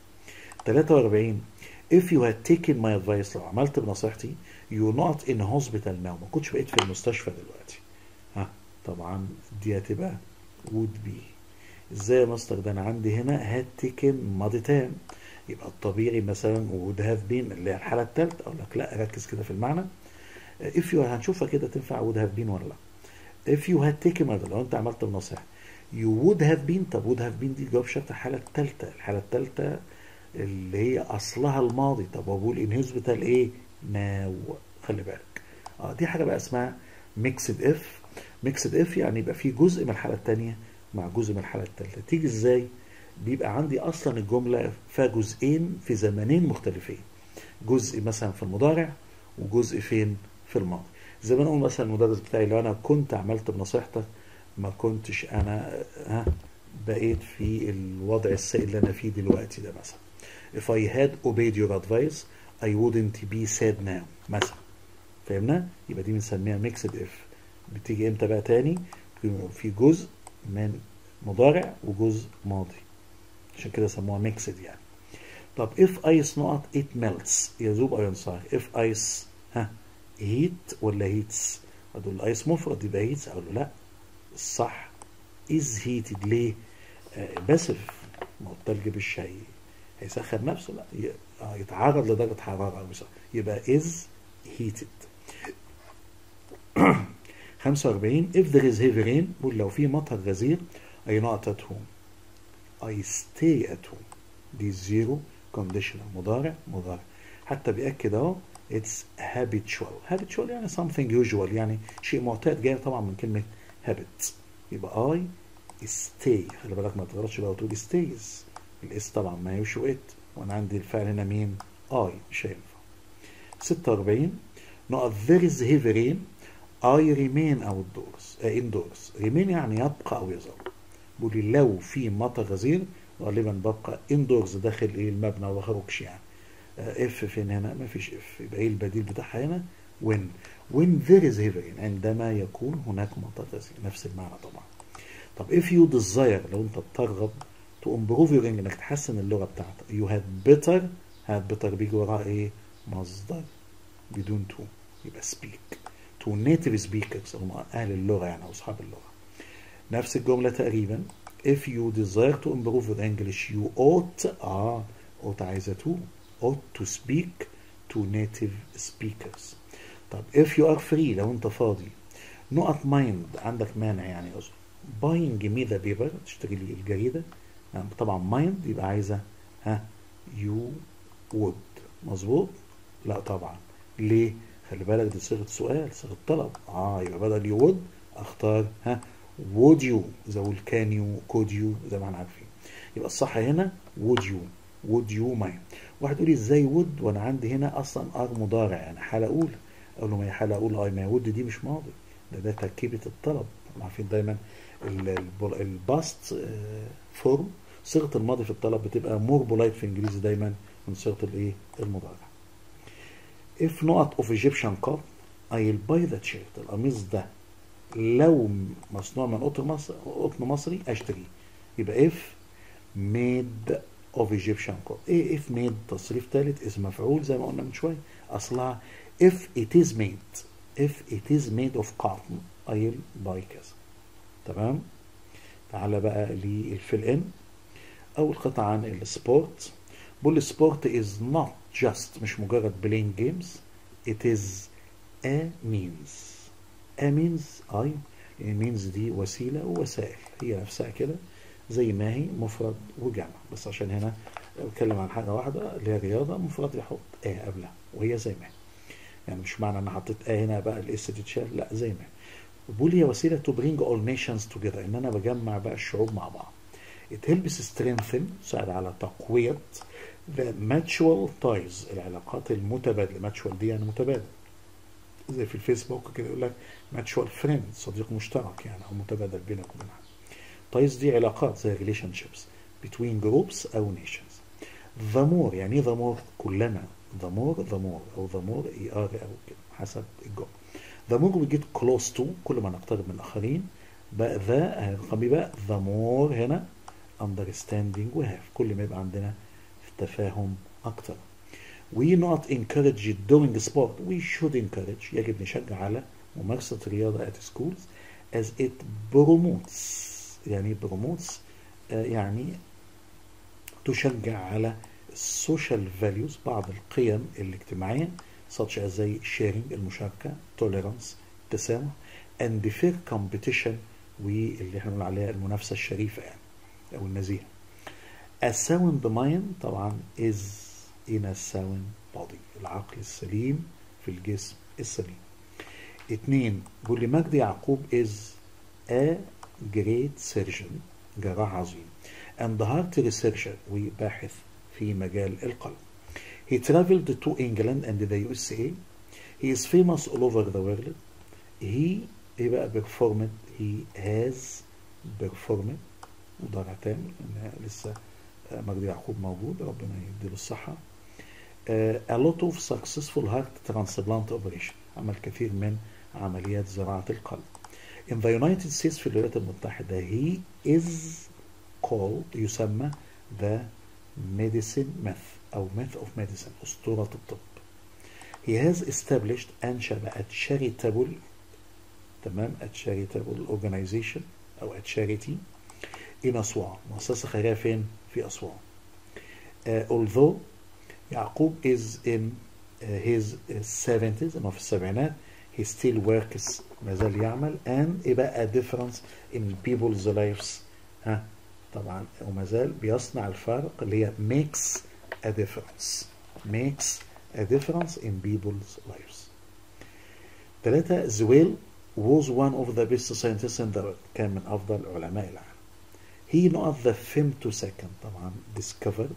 43 if you had taken my advice لو عملت بنصيحتي you not in hospital now ما كنتش بقيت في المستشفى دلوقتي ها طبعا دي هتبقى would be ازاي يا مستر ده انا عندي هنا had taken ماضي تام يبقى الطبيعي مثلا would have been اللي هي الحالة الثالثة اقول لك لا ركز كده في المعنى if you هنشوفها كده تنفع would have been ولا لا if you had taken my لو انت عملت بنصيحة you would have been طب would have been دي جواب شرط الحالة الثالثة الحالة الثالثة اللي هي اصلها الماضي طب وبقول ان hospital ايه ناو خلي بالك اه دي حاجة بقى اسمها mixed if mixed if يعني يبقى في جزء من الحالة الثانية مع جزء من الحالة الثالثة تيجي ازاي بيبقى عندي اصلا الجملة فيها جزئين في زمنين مختلفين جزء مثلا في المضارع وجزء فين في الماضي زي ما نقول مثلا المدرس بتاعي لو انا كنت عملت بنصيحتك ما كنتش انا ها بقيت في الوضع السيء اللي انا فيه دلوقتي ده مثلا if I had obeyed your advice I wouldn't be sad now مثلا فهمنا يبقى دي بنسميها mixed if بتيجي امتى بقى تاني في جزء من مضارع وجزء ماضي عشان كده سموها mixed يعني طب if ice نقط it melts يذوب او ينصهر if ice ها heat ولا heats هتقول الايس مفرد يبقى heats اقول له لا الصح is heated ليه آه باسف ما هو التلج مش هي هيسخن نفسه لا ي- آه، يتعرض لدرجة حرارة أو يسخن. يبقى is heated 45 if there is heavy rain قول لو في مطر غزير I not at home I stay at home دي زيرو conditional مضارع مضارع حتى بيأكد اهو it's habitual habitual يعني something usual يعني شيء معتاد جاي طبعا من كلمة habit يبقى I stay خلي بالك ما تغلطش بقى وتقول stays الاس طبعا ما هيوش وات وانا عندي الفعل هنا مين I مش هينفع 46 نقط there is heavy rain I remain outdoors آه indoors remain يعني يبقى أو يظل بيقول لي لو في مطر غزير غالبا ببقى indoors داخل ايه المبنى وما بخرجش يعني اف فين هنا ما فيش اف يبقى ايه البديل بتاعها هنا when when there is heavy rain عندما يكون هناك مطر غزير نفس المعنى طبعا طب if you desire لو انت بترغب to improve your English انك تحسن اللغة بتاعتك you had better had better بيجي وراها ايه مصدر بدون to يبقى speak to native speakers هم اهل اللغة يعني او اصحاب اللغة نفس الجملة تقريبا if you desire to improve your English you ought اه ought عايزة to ought to speak to native speakers طب if you are free لو انت فاضي نقط mind عندك مانع يعني قصدي buying me the paper تشتري لي الجريدة يعني طبعا مايند يبقى عايزة ها يو وود مظبوط لا طبعا ليه خلي بالك دي صيغة سؤال صيغة طلب اه يبقى بدل يو وود اختار ها would you زي اقول can you could you زي ما احنا عارفين يبقى الصح هنا would you would you mind واحد يقول لي ازاي would وانا عندي هنا اصلا ار مضارع يعني حالة اولى اقول له ما هي حالة اولى اي ما would دي مش ماضي ده ده تركيبة الطلب عارفين دايما الباست فورم صيغة الماضي في الطلب بتبقى مور بولايت في انجليزي دايما من صيغة الايه المضارع if not of Egyptian cotton I'll buy that shirt القميص ده لو مصنوع من قطن مصر قطن مصري اشتريه يبقى if made of Egyptian cotton ايه if made تصريف ثالث اسم مفعول زي ما قلنا من شويه اصلها if it is made if it is made of cotton I'll buy كذا تمام تعالى بقى للفيل ان اول قطعه عن السبورت بقول السبورت is not just مش مجرد playing games it is a means a means اي means دي وسيله ووسائل هي نفسها كده زي ما هي مفرد وجمع بس عشان هنا بتكلم عن حاجه واحده اللي هي رياضه مفرد يحط اه قبلها وهي زي ما هي يعني مش معنى ان حطيت اه هنا بقى الاس تتشال لا زي ما هي بقول هي وسيله تو برينج اول نيشنز توجذر ان انا بجمع بقى الشعوب مع بعض it helps strengthen تساعد على تقويه the mutual ties العلاقات المتبادله mutual دي يعني متبادل زي في الفيسبوك كده يقول لك mutual friend صديق مشترك يعني او متبادل بينك وبين حد ties دي علاقات زي relationships between groups او nations the more يعني ايه the more كلنا the more the more او the more اي ار او كده حسب الجمله the more we get close to كل ما نقترب من الاخرين بقى ذا هنقام بقى the more هنا understanding we have كل ما يبقى عندنا تفاهم اكتر we not encourage doing sport we should encourage يجب نشجع على ممارسة الرياضة at schools as it promotes يعني promotes آه يعني تشجع على social values بعض القيم الاجتماعية such as زي sharing المشاركة tolerance التسامح and fair competition واللي احنا بنقول عليها المنافسة الشريفة يعني أو النزيهة A sound mind طبعا is in a sound body العقل السليم في الجسم السليم اتنين بيقول لي مجدي يعقوب is a great surgeon جراح عظيم and heart researcher وباحث في مجال القلب he traveled to England and the USA he is famous all over the world he ايه بقى performed he has performed مضارع تام لان لسه مجدي يعقوب موجود ربنا يديله الصحة uh, a lot of successful heart transplant operation عمل كثير من عمليات زراعة القلب in the United States في الولايات المتحدة he is called يسمى the medicine myth أو myth of medicine أسطورة الطب he has established أنشأ بقى charitable تمام a charitable organization أو a charity in أسوان مؤسسة خيرية فين؟ في أسوان uh, although يعقوب is in uh, his 70s إنه في السبعينات he still works ما زال يعمل and إيه بقى a difference in people's lives ها طبعا وما زال بيصنع الفرق اللي هي makes a difference makes a difference in people's lives ثلاثة زويل was one of the best scientists in the world كان من أفضل علماء العالم he not the femtosecond طبعا discovered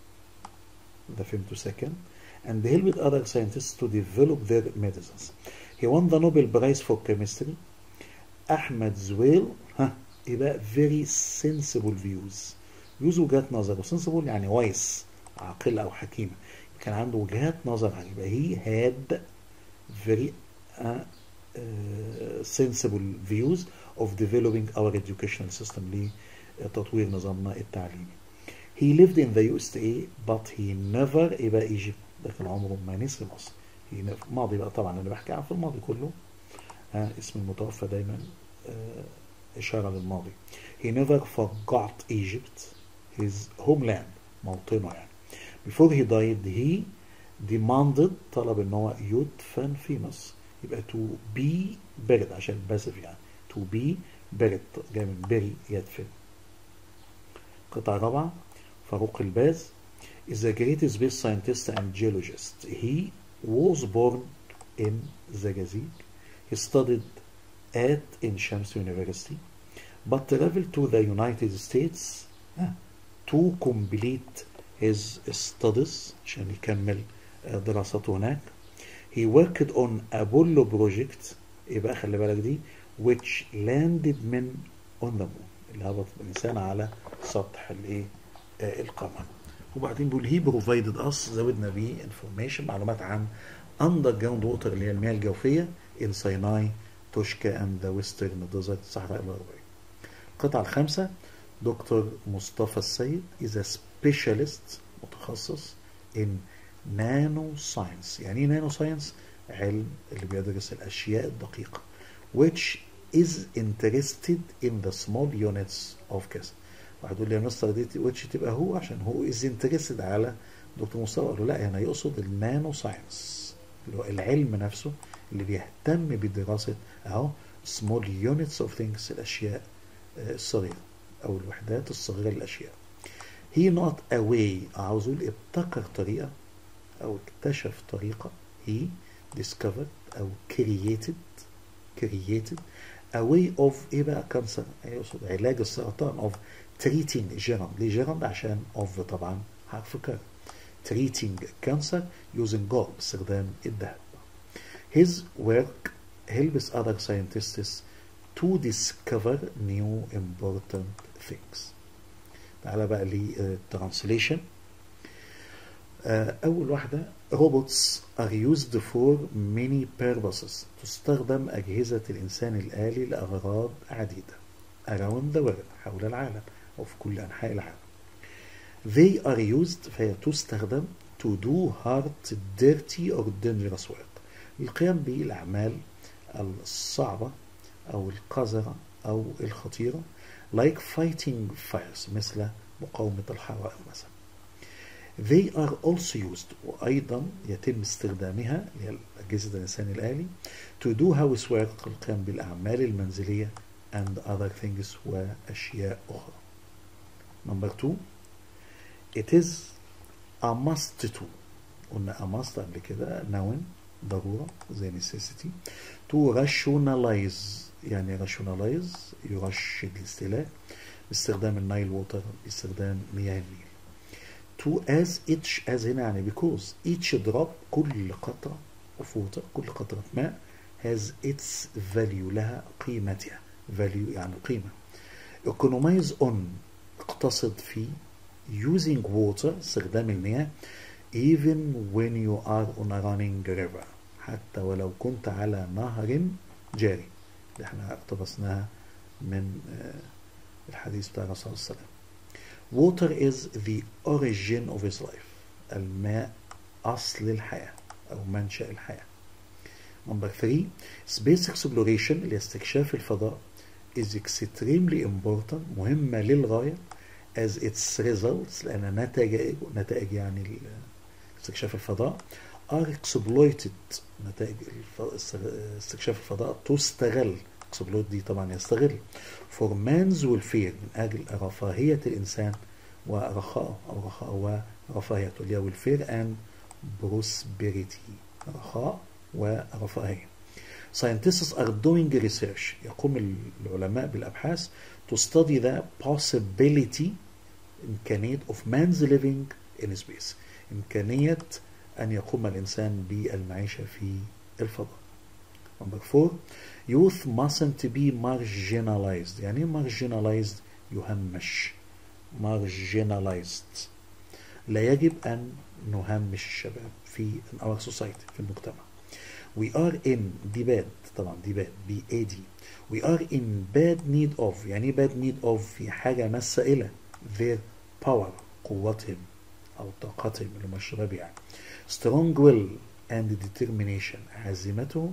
the femtosecond and helped other scientists to develop their medicines he won the Nobel Prize for chemistry أحمد زويل ها يبقى very sensible views views وجهات نظر sensible يعني wise عاقل أو حكيم كان عنده وجهات نظر يبقى he had very uh, uh, sensible views of developing our educational system لتطوير نظامنا التعليمي he lived in the USA but he never يبقى Egypt ده كان عمره ما نسي مصر he never ماضي بقى طبعا انا بحكي عن في الماضي كله آه اسم المتوفى دايما آه إشارة للماضي he never forgot Egypt his homeland موطنه يعني before he died he demanded طلب ان هو يدفن في مصر يبقى to be buried عشان باسف يعني to be buried جاي من bury يدفن قطعة رابعة فاروق الباز is a great space scientist and geologist. He was born in Zagazig. He studied at in Shams University, but traveled to the United States to complete his studies عشان يكمل دراسته هناك. He worked on Apollo project يبقى خلي بالك دي which landed men on the moon اللي هبط الإنسان على سطح الايه القمر وبعدين بيقول he provided us زودنا بيه information معلومات عن underground water اللي هي المياه الجوفية in Sinai توشكا and the western desert الصحراء الغربية القطعة الخامسة دكتور مصطفى السيد is a specialist متخصص in nano science يعني ايه نانو ساينس علم اللي بيدرس الأشياء الدقيقة which is interested in the small units of كذا واحد يقول لي يا مستر دي which تبقى هو عشان هو is interested على دكتور مصطفى قال له لا هنا يقصد النانو ساينس اللي هو العلم نفسه اللي بيهتم بدراسة اهو small units of things الأشياء الصغيرة أو الوحدات الصغيرة للأشياء he not a way عاوز أقول ابتكر طريقة أو اكتشف طريقة he discovered أو created created a way of إيه بقى كانسر يقصد علاج السرطان of treating جيرند ليه جيرند عشان of طبعا حرف كر treating cancer using gold باستخدام الذهب his work helps other scientists to discover new important things تعالى بقى للترانسليشن أول واحدة robots are used for many purposes تستخدم أجهزة الإنسان الآلي لأغراض عديدة around the world حول العالم أو في كل أنحاء العالم they are used فهي تستخدم to do hard dirty or dangerous work القيام بالأعمال الصعبة أو القذرة أو الخطيرة like fighting fires مثل مقاومة الحرائق مثلا they are also used وأيضا يتم استخدامها اللي هي أجهزة الإنسان الآلي to do housework القيام بالأعمال المنزلية and other things وأشياء أخرى number two it is a must to قلنا a must قبل كده noun ضرورة زي necessity to rationalize يعني rationalize يرشد الاستهلاك باستخدام النايل ووتر باستخدام مياه النيل to as each as هنا يعني because each drop كل قطرة of water كل قطرة ماء has its value لها قيمتها value يعني قيمة economize on اقتصد في using water استخدام المياه even when you are on a running river حتى ولو كنت على نهر جاري اللي احنا اقتبسناها من الحديث بتاع الرسول صلى الله عليه وسلم Water is the origin of his life الماء أصل الحياة أو منشأ الحياة Number three Space exploration اللي استكشاف الفضاء is extremely important مهمة للغاية as its results لأن نتائج نتائج يعني استكشاف الفضاء are exploited نتائج استكشاف الفضاء تستغل exploit دي طبعا يستغل for man's welfare من أجل رفاهية الإنسان ورخاءه أو رخاء ورفاهيته اللي هي welfare and prosperity رخاء ورفاهية Scientists are doing research يقوم العلماء بالأبحاث to study the possibility إمكانية of man's living in space إمكانية أن يقوم الإنسان بالمعيشة في الفضاء Number four youth mustn't be marginalized يعني marginalized يهمش marginalized لا يجب أن نهمش الشباب في our society في المجتمع we are in دي bad طبعا دي bad بي اي دي we are in bad need of يعني bad need of في حاجة ماسة إلى their power قوتهم أو طاقتهم اللي هم الشباب يعني strong will and determination عزيمتهم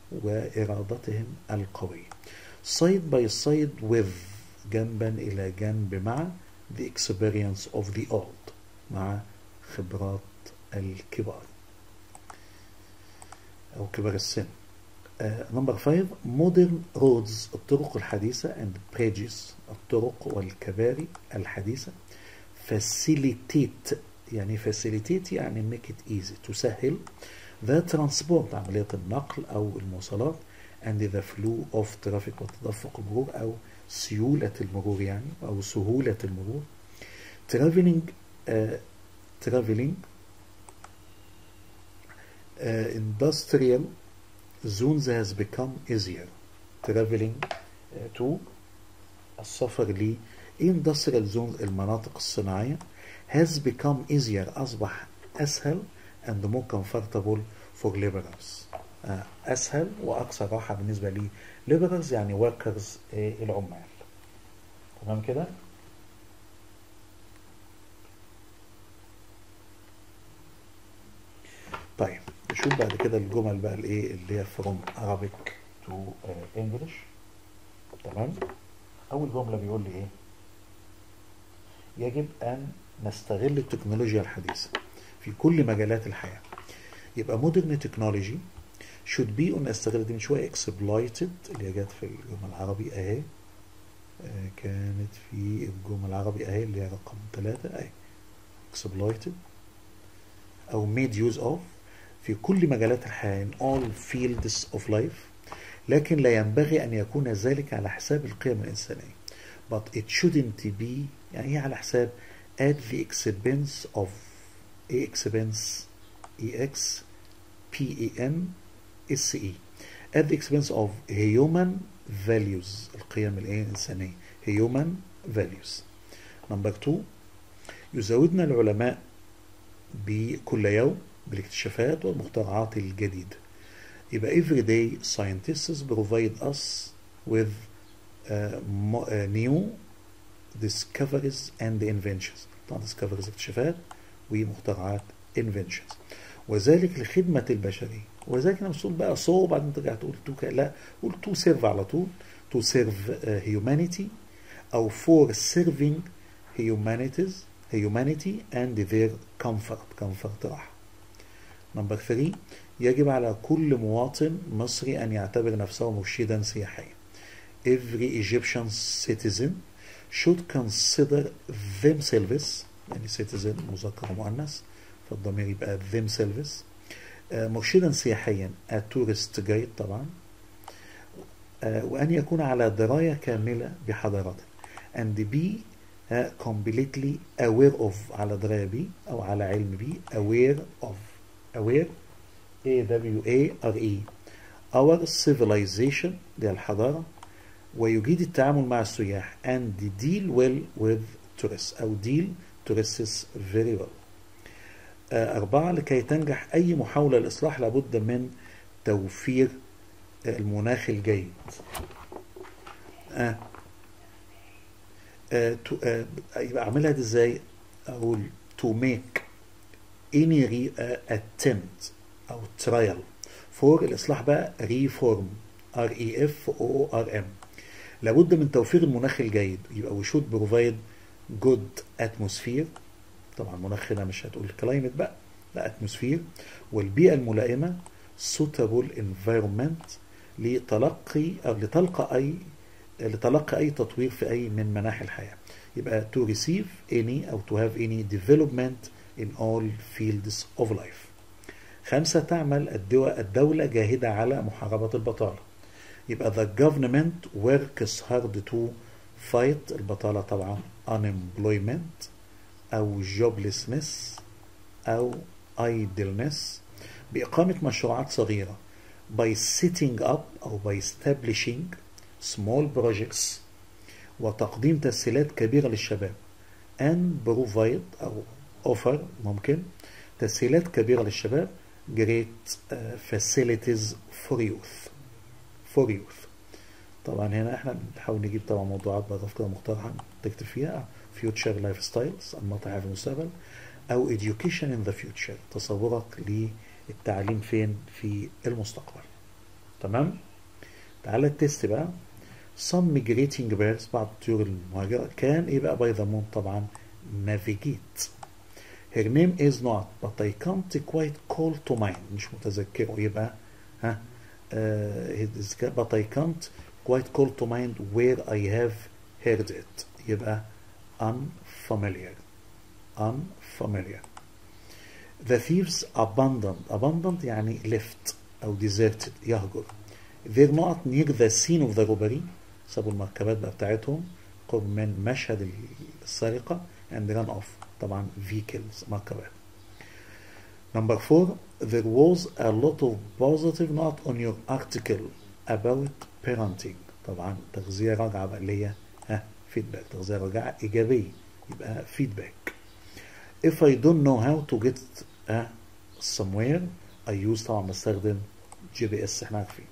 وإرادتهم القوية side by side with جنبا إلى جنب مع the experience of the old مع خبرات الكبار أو كبار السن نمبر 5 مودرن رودز الطرق الحديثة and bridges الطرق والكباري الحديثة facilitate يعني facilitate يعني make it easy تسهل the transport عملية النقل أو المواصلات and the flow of traffic وتدفق المرور أو سيولة المرور يعني أو سهولة المرور traveling uh, traveling uh, industrial zones has become easier traveling uh, to السفر ل industrial zones المناطق الصناعية has become easier أصبح أسهل and more comfortable for laborers أسهل وأكثر راحة بالنسبة لي laborers يعني workers العمال تمام كده طيب نشوف بعد كده الجمل بقى الايه اللي هي from Arabic to uh, English تمام اول جمله بيقول لي ايه يجب ان نستغل التكنولوجيا الحديثه في كل مجالات الحياه يبقى مودرن تكنولوجي should be قلنا استغل دي من شويه exploited اللي هي جت في الجمل العربي اهي آه كانت في الجمل العربي اهي اللي هي رقم ثلاثة اهي exploited او made use of في كل مجالات الحياة in all fields of life لكن لا ينبغي أن يكون ذلك على حساب القيم الإنسانية but it shouldn't be يعني إيه على حساب at the expense of a expense ex p e n s e at the expense of human values القيم الإنسانية human values number two يزودنا العلماء بكل يوم بالاكتشافات والمخترعات الجديدة يبقى every day scientists provide us with uh, uh, new discoveries and inventions طبعا discoveries اكتشافات ومخترعات inventions وذلك لخدمة البشرية وذلك انا مش بقى صو وبعدين ترجع تقول تو لا قول تو سيرف على طول تو سيرف humanity او for serving humanities humanity and their comfort comfort راحة نمبر 3 يجب على كل مواطن مصري أن يعتبر نفسه مرشدا سياحيا every Egyptian citizen should consider themselves يعني citizen مذكر ومؤنث فالضمير يبقى themselves مرشدا سياحيا a tourist guide طبعا وأن يكون على دراية كاملة بحضارته and be completely aware of على دراية بي أو على علم بي aware of aware A W A R E our civilization دي الحضارة ويجيد التعامل مع السياح and deal well with tourists أو deal tourists very well أربعة لكي تنجح أي محاولة للإصلاح لابد من توفير المناخ الجيد آه. آه. آه. يبقى أعملها دي إزاي أقول to make any re, uh, attempt أو trial for الإصلاح بقى reform R E F O R M لابد من توفير المناخ الجيد يبقى we should provide good atmosphere طبعا المناخ هنا مش هتقول climate بقى لا atmosphere والبيئة الملائمة suitable environment لتلقي أو لتلقى أي لتلقي أي تطوير في أي من مناحي الحياة يبقى to receive any أو to have any development in all fields of life خمسة تعمل الدولة جاهدة على محاربة البطالة يبقى the government works hard to fight البطالة طبعا unemployment أو joblessness أو idleness بإقامة مشروعات صغيرة by setting up أو by establishing small projects وتقديم تسهيلات كبيرة للشباب and provide أو offer ممكن تسهيلات كبيرة للشباب great uh, facilities for youth for youth طبعا هنا احنا بنحاول نجيب طبعا موضوعات بقى كده مقترحة تكتب فيها future lifestyles أنماط الحياة في المستقبل أو education in the future تصورك للتعليم فين في المستقبل تمام تعالى التست بقى some migrating birds بعض الطيور المهاجرة كان ايه بقى by the moon طبعا navigate her name is not but I can't quite call to mind مش متذكره يبقى ها uh, but I can't quite call to mind where I have heard it يبقى unfamiliar unfamiliar the thieves abandoned abandoned يعني left أو deserted يهجر they're not near the scene of the robbery سابوا المركبات بقى بتاعتهم قرب من مشهد السرقة and ran off طبعا vehicles مركبات number four there was a lot of positive note on your article about parenting طبعا تغذية راجعة بقى اللي هي ها feedback تغذية راجعة إيجابية يبقى feedback if I don't know how to get uh, somewhere I use طبعا بستخدم جي بي اس احنا عارفين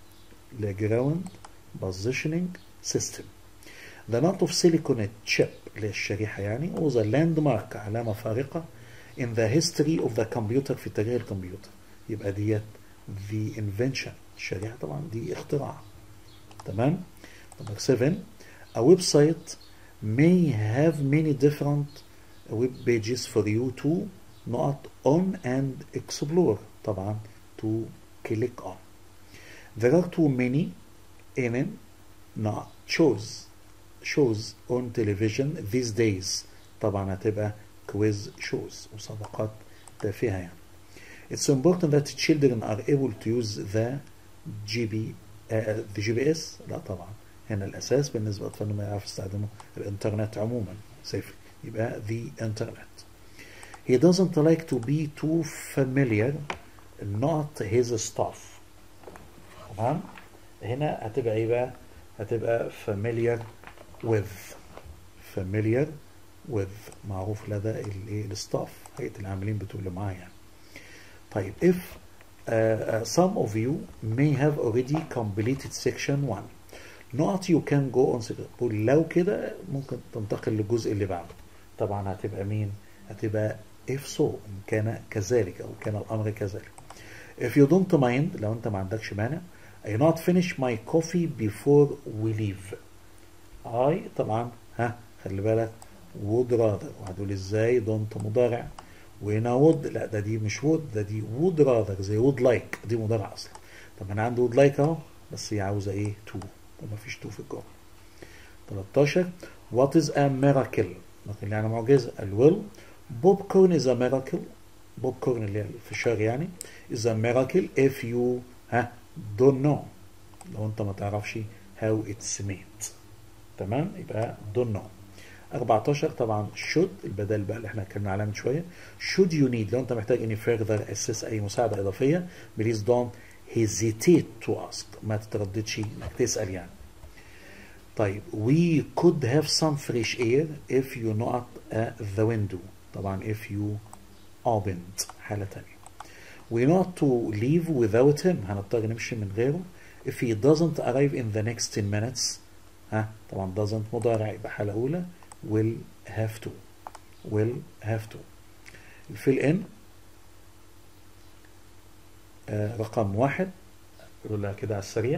لجراوند positioning system the knot of silicon chip اللي هي الشريحة يعني was a landmark علامة فارقة in the history of the computer في تاريخ الكمبيوتر يبقى ديت the invention الشريحة طبعا دي اختراع تمام number seven a website may have many different web pages for you to not on and explore طبعا to click on there are too many in not shows shows on television these days طبعا هتبقى quiz shows مسابقات تافهة يعني it's important that children are able to use the GB uh, the GPS لا طبعا هنا الأساس بالنسبة للأطفال إنهم يعرفوا يستخدموا الإنترنت عموما سيف يبقى the internet he doesn't like to be too familiar not his stuff تمام هنا هتبقى ايه بقى هتبقى familiar with familiar with معروف لدى الايه الستاف هيئه العاملين بتوع اللي معاه يعني طيب if uh, uh, some of you may have already completed section 1 نقط you can go on section لو كده ممكن تنتقل للجزء اللي بعده طبعا هتبقى مين هتبقى if so إن كان كذلك أو كان الأمر كذلك if you don't mind لو أنت ما عندكش مانع I not finish my coffee before we leave I طبعا ها خلي بالك would rather وهتقول ازاي don't مضارع وهنا would لا ده دي مش would ده دي would rather زي would like دي مضارع اصلا طب انا عندي would like اهو بس هي عاوزه ايه to وما فيش to في الجمله 13 what is a miracle ممكن يعني معجزه الويل بوب كورن is a miracle بوب كورن اللي هي الفشار يعني is a miracle if you ها don't know لو انت ما تعرفش how it's made تمام يبقى don't know 14 طبعا should البدل بقى اللي احنا اتكلمنا عليها من شويه should you need لو انت محتاج any further assist اي مساعده اضافيه please don't hesitate to ask ما تترددش انك تسال يعني طيب we could have some fresh air if you not at the window طبعا if you opened حالة تانية we not to leave without him هنضطر نمشي من غيره if he doesn't arrive in the next 10 minutes ها طبعا doesn't مضارع يبقى حالة أولى will have to will have to الفيل ان آه رقم واحد نقولها كده على السريع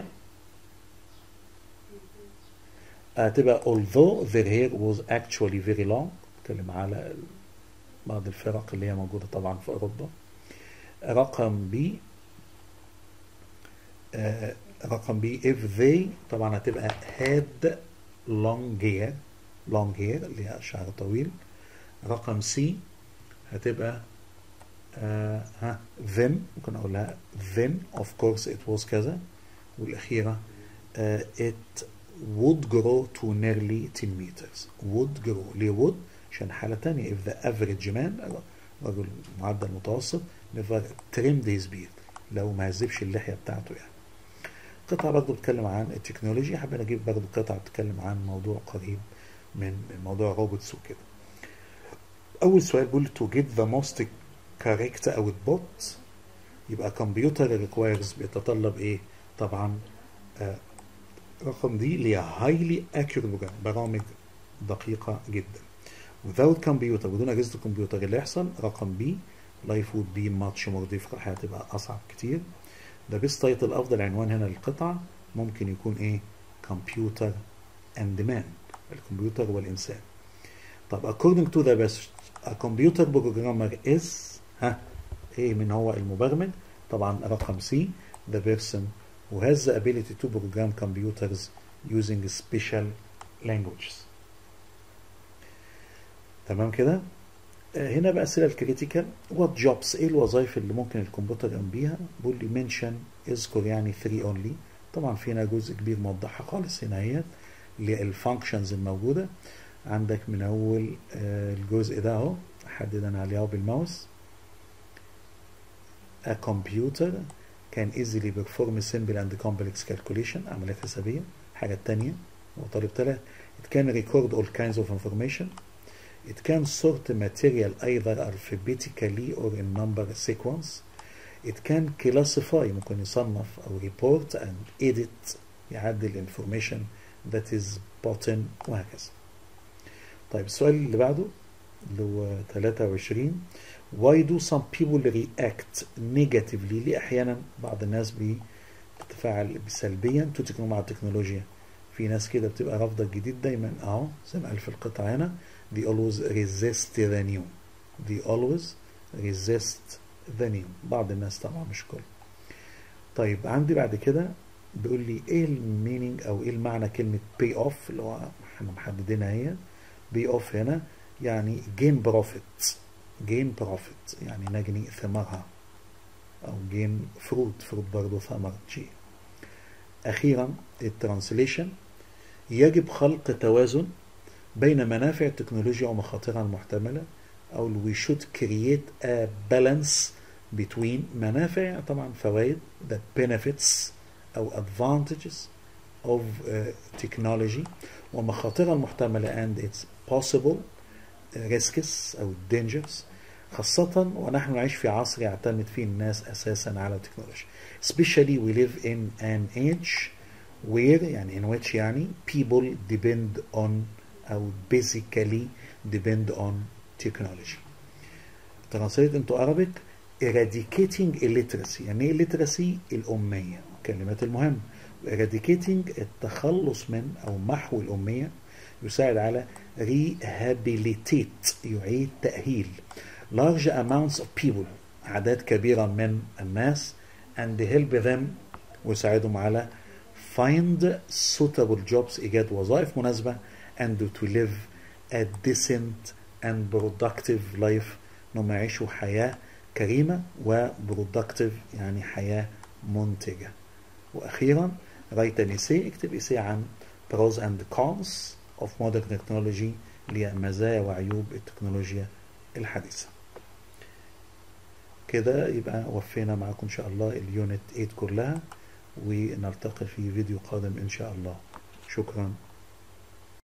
هتبقى although their hair was actually very long نتكلم على بعض الفرق اللي هي موجودة طبعا في أوروبا رقم بي آه رقم بي if they طبعا هتبقى had long hair long hair اللي هي شعر طويل رقم سي هتبقى آه ها then ممكن أقولها then of course it was كذا والأخيرة آه it would grow to nearly 10 meters would grow ليه would عشان حالة تانية if the average man رجل معدل متوسط never trimmed his beard لو ما هزبش اللحية بتاعته يعني قطعة برضه بتتكلم عن التكنولوجيا حابين اجيب برضه قطعة بتتكلم عن موضوع قريب من موضوع روبوتس وكده اول سؤال بيقول to get the most correct output يبقى كمبيوتر requires بيتطلب ايه طبعا آه رقم دي اللي هي highly accurate برامج دقيقة جدا without computer بدون أجهزة الكمبيوتر اللي يحصل رقم بي life would be much more difficult الحياة تبقى أصعب كتير ده بيست تايتل أفضل عنوان هنا للقطعة ممكن يكون إيه computer and man الكمبيوتر والإنسان طب according to the best a computer programmer is ها إيه من هو المبرمج طبعا رقم سي the person who has the ability to program computers using special languages تمام كده آه، هنا بقى اسئله الكريتيكال وات جوبز ايه الوظائف اللي ممكن الكمبيوتر يقوم بيها بيقول لي منشن اذكر يعني 3 اونلي طبعا في هنا جزء كبير موضحها خالص هنا هي اللي الفانكشنز الموجوده عندك من اول آه، الجزء ده اهو احدد انا عليه اهو بالماوس A computer can easily perform simple and complex calculation عمليات حسابية الحاجة التانية هو طالب تلات it can record all kinds of information it can sort material either alphabetically or in number sequence it can classify ممكن يصنف أو report and edit يعدل information that is button وهكذا طيب السؤال اللي بعده اللي هو 23 why do some people react negatively ليه احيانا بعض الناس بتتفاعل سلبيا تو مع التكنولوجيا في ناس كده بتبقى رافضه الجديد دايما اهو زي ما قال في القطعه هنا they always resist the new they always resist the new بعض الناس طبعا مش كل طيب عندي بعد كده بيقول لي ايه المينينج او ايه المعنى كلمه pay off اللي هو احنا محددينها هي pay off هنا يعني gain profit gain profit يعني نجني ثمرها أو gain fruit fruit برضه ثمر شيء أخيرا الترانسليشن يجب خلق توازن بين منافع التكنولوجيا ومخاطرها المحتملة أو we should create a balance between منافع طبعا فوائد the benefits أو advantages of uh, technology ومخاطرها المحتملة and its possible risks أو dangers خاصة ونحن نعيش في عصر يعتمد فيه الناس أساسا على التكنولوجيا especially we live in an age where يعني in which يعني people depend on أو basically depend on technology translate into Arabic eradicating illiteracy يعني ايه illiteracy الأمية كلمات المهم eradicating التخلص من أو محو الأمية يساعد على rehabilitate يعيد تأهيل large amounts of people أعداد كبيرة من الناس and help them ويساعدهم على find suitable jobs إيجاد وظائف مناسبة and to live a decent and productive life إنهم يعيشوا حياة كريمة و productive يعني حياة منتجة وأخيرا write an essay اكتب essay عن pros and cons of modern technology اللي هي مزايا وعيوب التكنولوجيا الحديثة كده يبقى وفينا معاكم إن شاء الله اليونت 8 كلها ونلتقي في فيديو قادم إن شاء الله شكرا